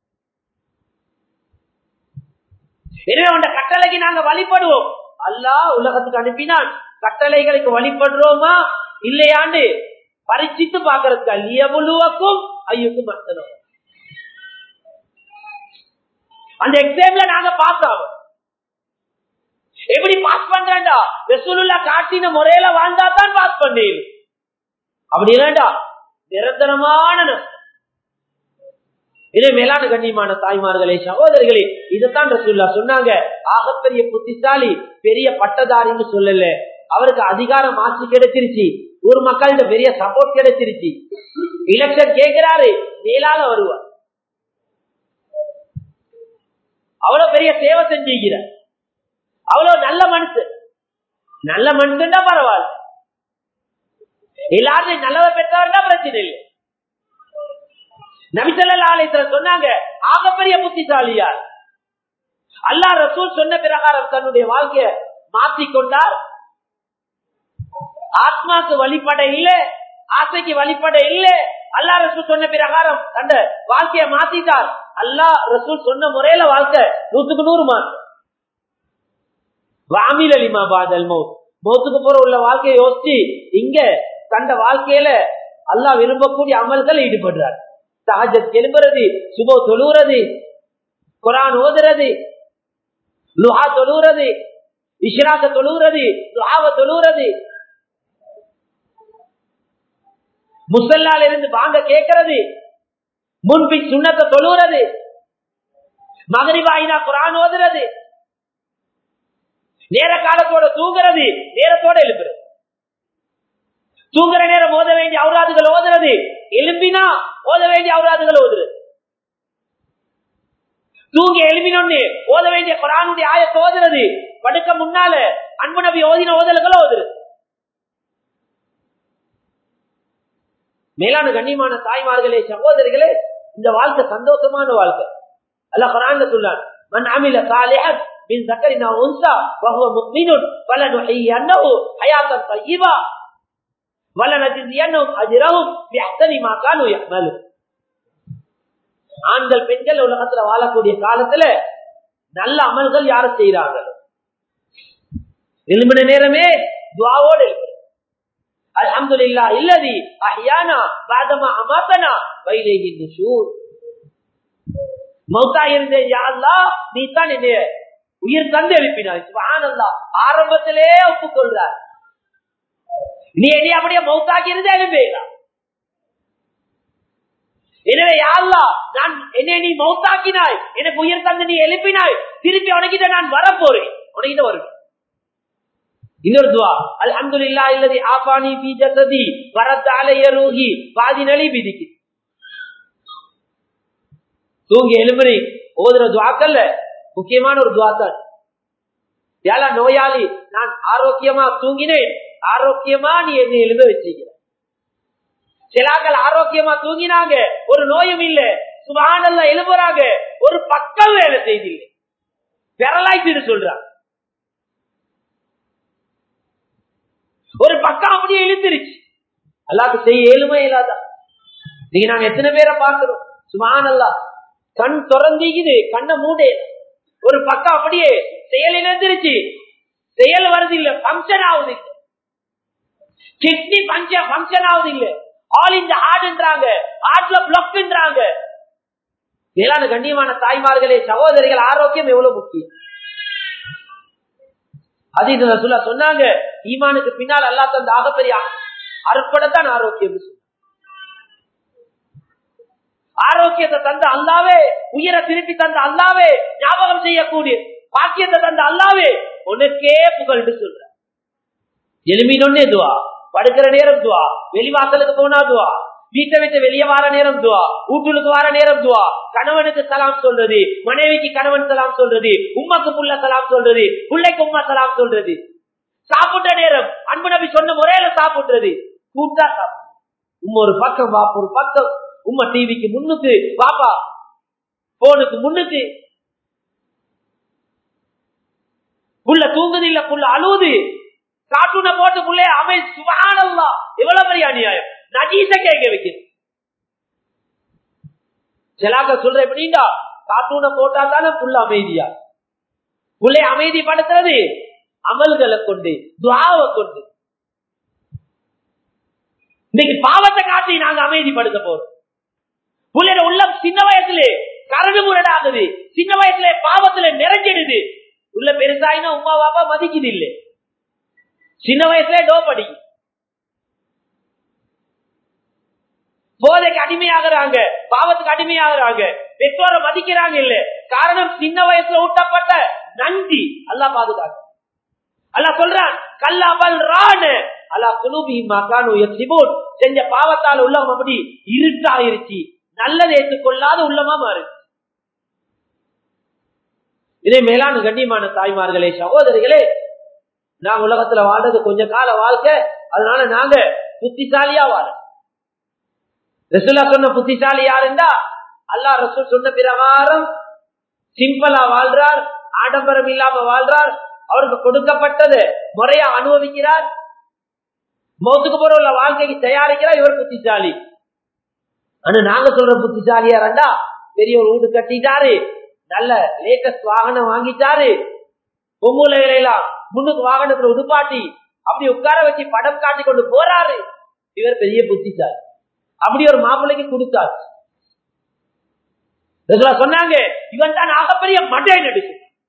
எனவே உண்ட கட்டளைக்கு நாங்க வழிபடுவோம் அல்லா உலகத்துக்கு அனுப்பினான் கட்டளைகளுக்கு வழிபடுறோமா இல்லையாண்டு பரிச்சித்து பாக்குறதுக்கு அல்லியமுழுவக்கும் ஐயுக்கும் மத்தனும் அந்த எக்ஸாம்ல நாங்க பாஸ் ஆகும் எப்படி பாஸ் பண்றா ரசூலுல்லா காட்டின முறையில வாழ்ந்தா தான் பாஸ் பண்ணேன் அப்படி இல்லடா நிரந்தரமான நஷ்டம். இதே மேலான கண்ணியமான தாய்மார்களே சகோதரிகளே இதைத்தான் ரசூல்லா சொன்னாங்க ஆகப்பெரிய புத்திசாலி பெரிய பட்டதாரின்னு சொல்லல அவருக்கு அதிகாரம் ஆட்சி கிடைச்சிருச்சு ஊர் மக்கள்கிட்ட பெரிய சப்போர்ட் கிடைச்சிருச்சு எலெக்ஷன் கேட்கிறாரு மேலால வருவார் அவ்வளவு பெரிய சேவை செஞ்சுக்கிறார் அவ்வளவு நல்ல மனுஷன் நல்ல மனுஷன் தான் பரவாயில்ல எல்லாரும் நல்லவ பெற்றவர்னா பிரச்சனை இல்லை நபிசல்லா ஆலயத்துல சொன்னாங்க ஆகப்பெரிய புத்திசாலியார் அல்லா ரசூல் சொன்ன பிரகாரம் தன்னுடைய வாழ்க்கைய மாற்றிக்கொண்டார் ஆத்மாக்கு வழிபட இல்ல ஆசைக்கு வழிபட இல்ல அல்லா ரசூல் சொன்ன பிரகாரம் தந்த வாழ்க்கைய மாத்திட்டார் அல்லா ரசூல் சொன்ன முறையில வாழ்க்கை நூத்துக்கு நூறு மார்க் வாமில் அலிமா பாதல் மௌத் மௌத்துக்கு போற உள்ள வாழ்க்கையை யோசிச்சு இங்க தந்த வாழ்க்கையில அல்லா விரும்பக்கூடிய அமல்கள் ஈடுபடுறார் சஹஜத் எழுப்புறது சுபோ தொழுறது குரான் ஓதுறது லுஹா தொழுறது இஷ்ராக்க தொழுறது லுஹாவ தொழுறது முசல்லால இருந்து வாங்க கேட்கறது முன்பின் சுண்ணத்தை தொழுகிறது மகரிபாயினா குரான் ஓதுறது நேர காலத்தோட தூங்குறது நேரத்தோட எழுப்புறது தூங்குற நேரம் ஓத வேண்டிய அவுராதுகள் ஓதுறது எலும்பினா ஓத வேண்டிய அவுராதுகள் ஓதுறது தூங்கி எழுப்பினொன்னு ஓத வேண்டிய குரானுடைய ஆயத்தை ஓதுறது படுக்க முன்னால அன்பு நபி ஓதின ஓதல்களை ஓதுறது மேலான கண்ணியமான தாய்மார்களே சகோதரிகளே இந்த வாழ்க்கை சந்தோஷமான வாழ்க்கை அல்ல குரான் சொல்லான் மன் அமில சாலிஹத் من ذكر او انثى وهو مؤمن فلنحيينه حياه طيبه ولنجزينهم اجرهم باحسن ما كانوا يعملون ஆண்கள் பெண்கள் உலகத்துல வாழக்கூடிய காலத்துல நல்ல அமல்கள் யார செய்யறாங்க எழும்பின நேரமே துவாவோடு எழுப்பு அல்ஹம்துலில்லாஹ் இல்லதி அஹ்யானா பாதமா அமாத்தனா வைலேஹி நுஷூர் மௌத்தா இருந்தேன் யா அல்லாஹ் நீ தான் என்னைய உயிர் தந்து எழுப்பினாய் சுபஹானல்லாஹ் ஆரம்பத்திலே ஒப்புக்கொள்றார் நீ என்னை அப்படியே மௌத்தாக்கி இருந்து எழுப்பேடா எனவே யாழ்லா நான் என்னை நீ மௌத்தாக்கினாய் எனக்கு உயிர் தந்து நீ எழுப்பினாய் திருப்பி உனக்கிட்ட நான் வரப்போறேன் உனக்கிட்ட வருவேன் இன்னொரு துவா அல்ஹம்துலில்லாஹ் இல்லதி ஆபானி ஃபீ ஜஸதி வரத் அலைய ரூஹி பாதி நலி பிதிக்கு தூங்கி எழுமணி ஓதுற துவாக்கல்ல முக்கியமான ஒரு துவா தான் ஏலா நோயாளி நான் ஆரோக்கியமா தூங்கினேன் ஆரோக்கியமா நீ என்னை எழுத வச்சிருக்கிற சிலாக்கள் ஆரோக்கியமா தூங்கினாங்க ஒரு நோயும் இல்ல சுபானல்ல எழுப்புறாங்க ஒரு பக்கம் வேலை செய்தில்லை பெரலாய்த்து சொல்றாங்க ஒரு பக்கம் அப்படியே இழுத்துருச்சு அல்லாக்கு செய்ய ஏழுமே இல்லாதா நீங்க நாங்க எத்தனை பேரை பாக்குறோம் சுமானல்லா கண் திறந்திக்குது கண்ணை மூடே ஒரு பக்கம் அப்படியே செயல் இழந்துருச்சு செயல் வருது இல்ல பங்கன் ஆகுது இல்ல கிட்னி பஞ்ச பங்கன் ஆகுது இல்ல ஆல் இந்த ஹார்ட்ன்றாங்க ஹார்ட்ல பிளாக்ன்றாங்க மேலான கண்ணியமான தாய்மார்களே சகோதரிகள் ஆரோக்கியம் எவ்வளவு முக்கியம் அது இது சொல்ல சொன்னாங்க ஈமானுக்கு பின்னால் அல்லா தந்த ஆகப்பெரிய அற்படத்தான் ஆரோக்கியம் ஆரோக்கியத்தை தந்த அல்லாவே உயிரை திருப்பி தந்த அல்லாவே ஞாபகம் செய்யக்கூடிய பாக்கியத்தை தந்த அல்லாவே உனக்கே புகழ்ந்து சொல்ற எலுமினொன்னே துவா படுக்கிற நேரம் துவா வெளிவாசலுக்கு போனா துவா வீட்டை விட்டு வெளியே வார நேரம் துவா வீட்டுக்கு வார நேரம் துவா கணவனுக்கு சலாம் சொல்றது மனைவிக்கு கணவன் சலாம் சொல்றது உமாக்கு புள்ள சலாம் சொல்றது பிள்ளைக்கு உமா சலாம் சொல்றது சாப்பிட்ட நேரம் அன்பு நபி சொன்ன முறையில சாப்பிடுறது கூட்டா சாப்பிடு உம்மா ஒரு பக்கம் வாப்பா ஒரு பக்கம் உம்மா டிவிக்கு முன்னுக்கு வாப்பா போனுக்கு முன்னுக்கு புள்ள தூங்குது இல்ல புள்ள அழுவுது காட்டுன போட்டு புள்ளைய அமை சுகானல்லா எவ்வளவு பெரிய அநியாயம் நஜீச கேட்க வைக்கிறது சிலாக்க சொல்ற எப்படின்னா கார்ட்டூனை போட்டா தானே புள்ள அமைதியா புள்ளை அமைதிப்படுத்துறது அமல்களை கொண்டு துவாவை கொண்டு இன்னைக்கு பாவத்தை காட்டி நாங்க அமைதிப்படுத்த போறோம் புள்ளைய உள்ளம் சின்ன வயசுல கரடு முரடாகுது சின்ன வயசுல பாவத்துல நிறைஞ்சிடுது உள்ள பெருசாயினா உமா பாப்பா மதிக்குது இல்லை சின்ன வயசுல டோ படிக்கும் போதைக்கு அடிமையாகிறாங்க பாவத்துக்கு அடிமையாகிறாங்க பெற்றோரை மதிக்கிறாங்க இல்ல காரணம் சின்ன வயசுல ஊட்டப்பட்ட நன்றி அல்லா பாதுகாக்க அல்லா சொல்றான் கல்லாமல் ராணு அல்லா குழுபி மகானு செஞ்ச பாவத்தால் உள்ளம் அப்படி இருட்டாயிருச்சு நல்லதை ஏற்றுக்கொள்ளாத உள்ளமா மாறுச்சு இதே மேலான கண்ணியமான தாய்மார்களே சகோதரிகளே நாங்க உலகத்துல வாழ்றது கொஞ்ச கால வாழ்க்கை அதனால நாங்க புத்திசாலியா வாழ ரசுல்லா சொன்ன புத்திசாலி யாருண்டா அல்லா ரசூல் சொன்ன பிரகாரம் சிம்பிளா வாழ்றார் ஆடம்பரம் இல்லாம வாழ்றார் அவருக்கு கொடுக்கப்பட்டது முறையா அனுபவிக்கிறார் மௌத்துக்கு போற உள்ள வாழ்க்கைக்கு தயாரிக்கிறார் இவர் புத்திசாலி ஆனா நாங்க சொல்ற புத்திசாலி யாரண்டா பெரிய ஒரு வீடு கட்டிட்டாரு நல்ல லேட்டஸ்ட் வாகனம் வாங்கிட்டாரு பொம்முலையில எல்லாம் முன்னுக்கு வாகனத்துல உடுப்பாட்டி அப்படி உட்கார வச்சு படம் காட்டி கொண்டு போறாரு இவர் பெரிய புத்திசாலி அப்படி ஒரு மாப்பிள்ளைக்கு கொடுத்தாரு சொன்னாங்க இவன் தான் ஆகப்பெரிய மட்டை நடிச்சு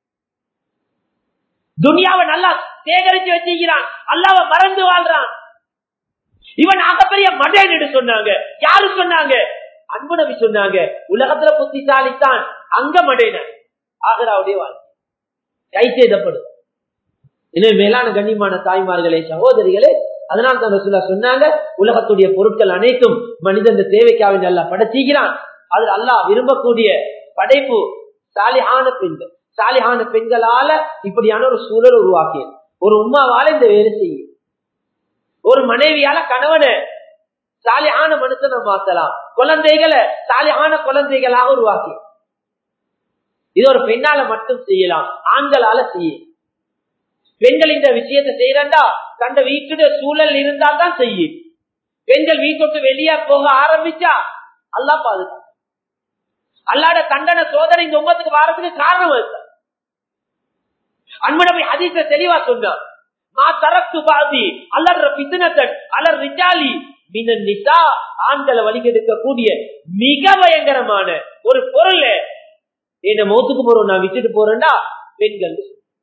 துனியாவை நல்லா சேகரிச்சு வச்சுக்கிறான் அல்லாவ மறந்து வாழ்றான் இவன் ஆகப்பெரிய மட்டை நடு சொன்னாங்க யாரு சொன்னாங்க அன்பு நபி சொன்னாங்க உலகத்துல புத்திசாலித்தான் அங்க மடையினான் ஆகராவுடைய வாழ்க்கை கை செய்தப்படும் எனவே மேலான கண்ணியமான தாய்மார்களே சகோதரிகளே அதனால் தான் ரசூலா சொன்னாங்க உலகத்துடைய பொருட்கள் அனைத்தும் மனிதன் தேவைக்காக நல்லா படைச்சிக்கிறான் அது அல்லாஹ் விரும்பக்கூடிய படைப்பு சாலிஹான பெண்கள் சாலிஹான பெண்களால இப்படியான ஒரு சூழல் உருவாக்கியது ஒரு உமாவால இந்த வேலை செய்யும் ஒரு மனைவியால கணவனை சாலியான மனுஷனை மாத்தலாம் குழந்தைகளை சாலியான குழந்தைகளாக உருவாக்கி இது ஒரு பெண்ணால மட்டும் செய்யலாம் ஆண்களால செய்ய பெண்கள் இந்த விஷயத்தை செய்யறா தந்த வீட்டுடைய சூழல் இருந்தா தான் செய்யும் பெண்கள் வீட்டு வெளியே போக ஆரம்பிச்சா அல்லா பாதுகா அல்லாட தண்டனை சோதனை இந்த உமத்துக்கு வாரத்துக்கு காரணம் இருக்கு அன்புடமை அதிக தெளிவா சொன்னான் மா தரக்கு பாதி அல்லற பித்தனத்தன் அலர் ரிஜாலி நிசா ஆண்களை வழிகெடுக்கக்கூடிய மிக பயங்கரமான ஒரு பொருள் என்ன மௌத்துக்கு போறோம் நான் விட்டுட்டு போறேன்டா பெண்கள்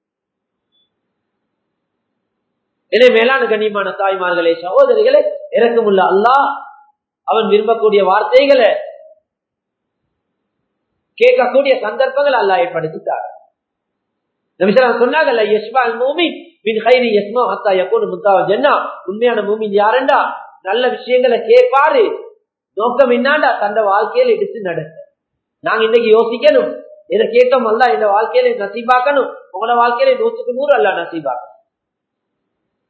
எனவே மேலான கண்ணியமான தாய்மார்களே சகோதரிகளே இறக்கமுள்ள அல்லாஹ் அவன் விரும்பக்கூடிய வார்த்தைகளை கேட்கக்கூடிய சந்தர்ப்பங்கள் அல்லா ஏற்படுத்திட்டார் சொன்னாங்கல்ல யஷ்மால் மூமின் பின் ஹைரி யஸ்மா ஹத்தா எப்போது முத்தாவ ஜன்னா உண்மையான மூமின் யாருண்டா நல்ல விஷயங்களை கேட்பாரு நோக்கம் என்னாண்டா தந்த வாழ்க்கையில எடுத்து நடக்க நாங்க இன்னைக்கு யோசிக்கணும் இதை கேட்டோம் அல்ல இந்த வாழ்க்கையில நசீபாக்கணும் உங்களோட வாழ்க்கையில நூற்றுக்கு நூறு அல்ல நசீபாக்கணும்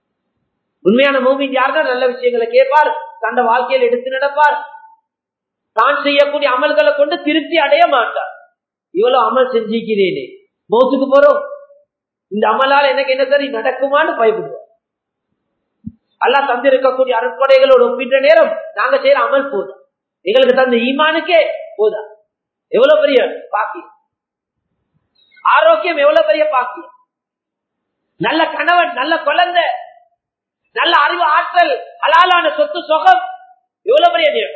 உண்மையான மூமின் யாருன்னா நல்ல விஷயங்களை கேட்பார் தந்த வாழ்க்கையில எடுத்து நடப்பார் தான் செய்யக்கூடிய அமல்களை கொண்டு திருப்தி அடைய மாட்டார் இவ்வளவு அமல் செஞ்சிக்கிறேனே மௌத்துக்கு போறோம் இந்த அமலால் எனக்கு என்ன சரி நடக்குமான்னு பயப்படுவோம் அல்லாஹ் தந்திருக்கக்கூடிய அருட்கொடைகளோட ஒப்பிட்ட நேரம் நாங்க செய்யற அமல் போதும் எங்களுக்கு தந்த ஈமானுக்கே போதா எவ்வளவு பெரிய பாக்கியம் ஆரோக்கியம் எவ்வளவு பெரிய பாக்கியம் நல்ல கணவன் நல்ல குழந்தை நல்ல அறிவு ஆற்றல் ஹலாலான சொத்து சுகம் எவ்வளவு பெரிய நேரம்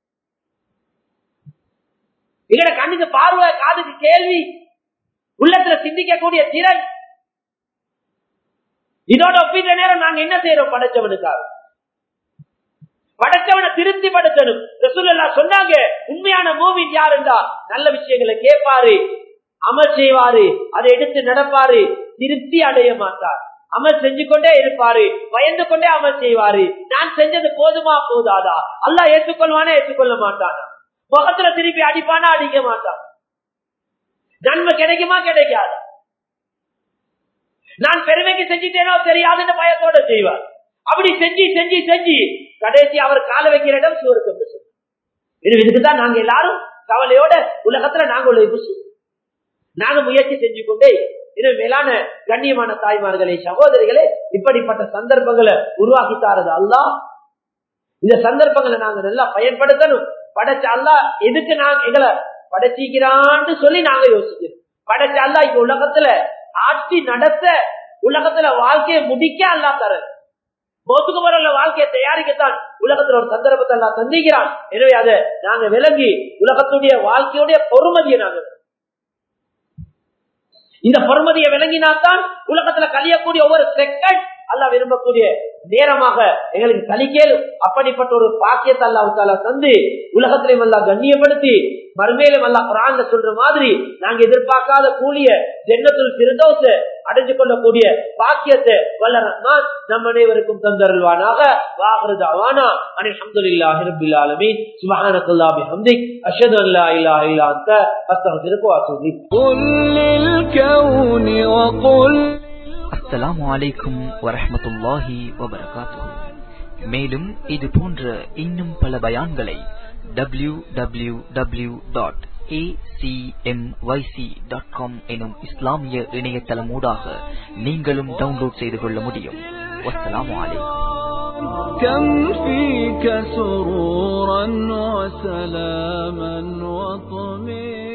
எங்கட கண்ணுக்கு பார்வை காதுக்கு கேள்வி உள்ளத்துல சிந்திக்கக்கூடிய திறன் இதோட ஒப்பிட்ட நேரம் நாங்க என்ன செய்யறோம் படைச்சவனுக்காக படைச்சவனை திருப்தி படுத்தணும் ரசூல்லா சொன்னாங்க உண்மையான மூவின் யார் என்றா நல்ல விஷயங்களை கேட்பாரு அமல் செய்வாரு அதை எடுத்து நடப்பாரு திருப்தி அடைய மாட்டார் அமல் செஞ்சு கொண்டே இருப்பாரு பயந்து கொண்டே அமல் செய்வாரு நான் செஞ்சது போதுமா போதாதா அல்லா ஏற்றுக்கொள்வானா ஏற்றுக்கொள்ள மாட்டானா முகத்துல திருப்பி அடிப்பானா அடிக்க மாட்டான் நன்மை கிடைக்குமா கிடைக்காது நான் பெருமைக்கு செஞ்சுட்டேனோ தெரியாதுன்னு பயத்தோட செய்வார் அப்படி செஞ்சு செஞ்சு செஞ்சு கடைசி அவர் கால வைக்கிற இடம் சுவருக்கு இதுக்குதான் நாங்க எல்லாரும் கவலையோட உலகத்துல நாங்க உழைப்பு செய்வோம் நாங்க முயற்சி செஞ்சு கொண்டே இது மேலான கண்ணியமான தாய்மார்களே சகோதரிகளே இப்படிப்பட்ட சந்தர்ப்பங்களை உருவாக்கி தாரது அல்லா இந்த சந்தர்ப்பங்களை நாங்க நல்லா பயன்படுத்தணும் படைச்ச அல்லா எதுக்கு நாங்க எங்களை படைச்சிக்கிறான்னு சொல்லி நாங்க யோசிக்கிறோம் படைச்ச அல்லா இப்ப உலகத்துல ஆட்சி நடத்த உலகத்துல வாழ்க்கையை முடிக்க அல்லா தர மோத்துக்கு வரல வாழ்க்கையை தயாரிக்கத்தான் உலகத்துல ஒரு சந்தர்ப்பத்தை எல்லாம் சந்திக்கிறான் எனவே அதை நாங்க விளங்கி உலகத்துடைய வாழ்க்கையுடைய பொறுமதியை நாங்க இந்த பொறுமதியை விளங்கினால்தான் உலகத்துல கழியக்கூடிய ஒவ்வொரு செகண்ட் அல்ல விரும்பக்கூடிய நேரமாக எங்களுக்கு கழிக்கலும் அப்படிப்பட்ட ஒரு பாக்கியத்தை அல்லாவுக்கால தந்து உலகத்திலையும் எல்லாம் கண்ணியப்படுத்தி மறுமையிலும் எல்லாம் குரான்ல சொல்ற மாதிரி நாங்க எதிர்பார்க்காத கூலிய ஜென்னத்துள் திருதோச அடைஞ்சு கொள்ளக்கூடிய பாக்கியத்தை வல்ல ரஹ்மான் நம் அனைவருக்கும் தந்தருள்வானாக வாகிறது அவானா அனை அஹமதுல்லாஹி ரபில் ஆலமீன் சுபஹானகுல்லாஹ் பிஹம்திக் அஷ்ஹது அன் லா இலாஹா இல்லா அன்த அஸ்தக்ஃபிருக வ அத்தூபு அஸ்ஸலாமு அலைக்கும் வரஹ்மத்துல்லாஹி வபரகாத்துஹு மேலும் இது போன்ற இன்னும் பல பயான்களை W W W dot acmyc.com எனும் இஸ்லாமிய இணையதளம் ஊடாக நீங்களும் டவுன்லோட் செய்து கொள்ள முடியும் வஸ்ஸலாமு அலைக்கும் كم فيك سرورا وسلاما وطمئنا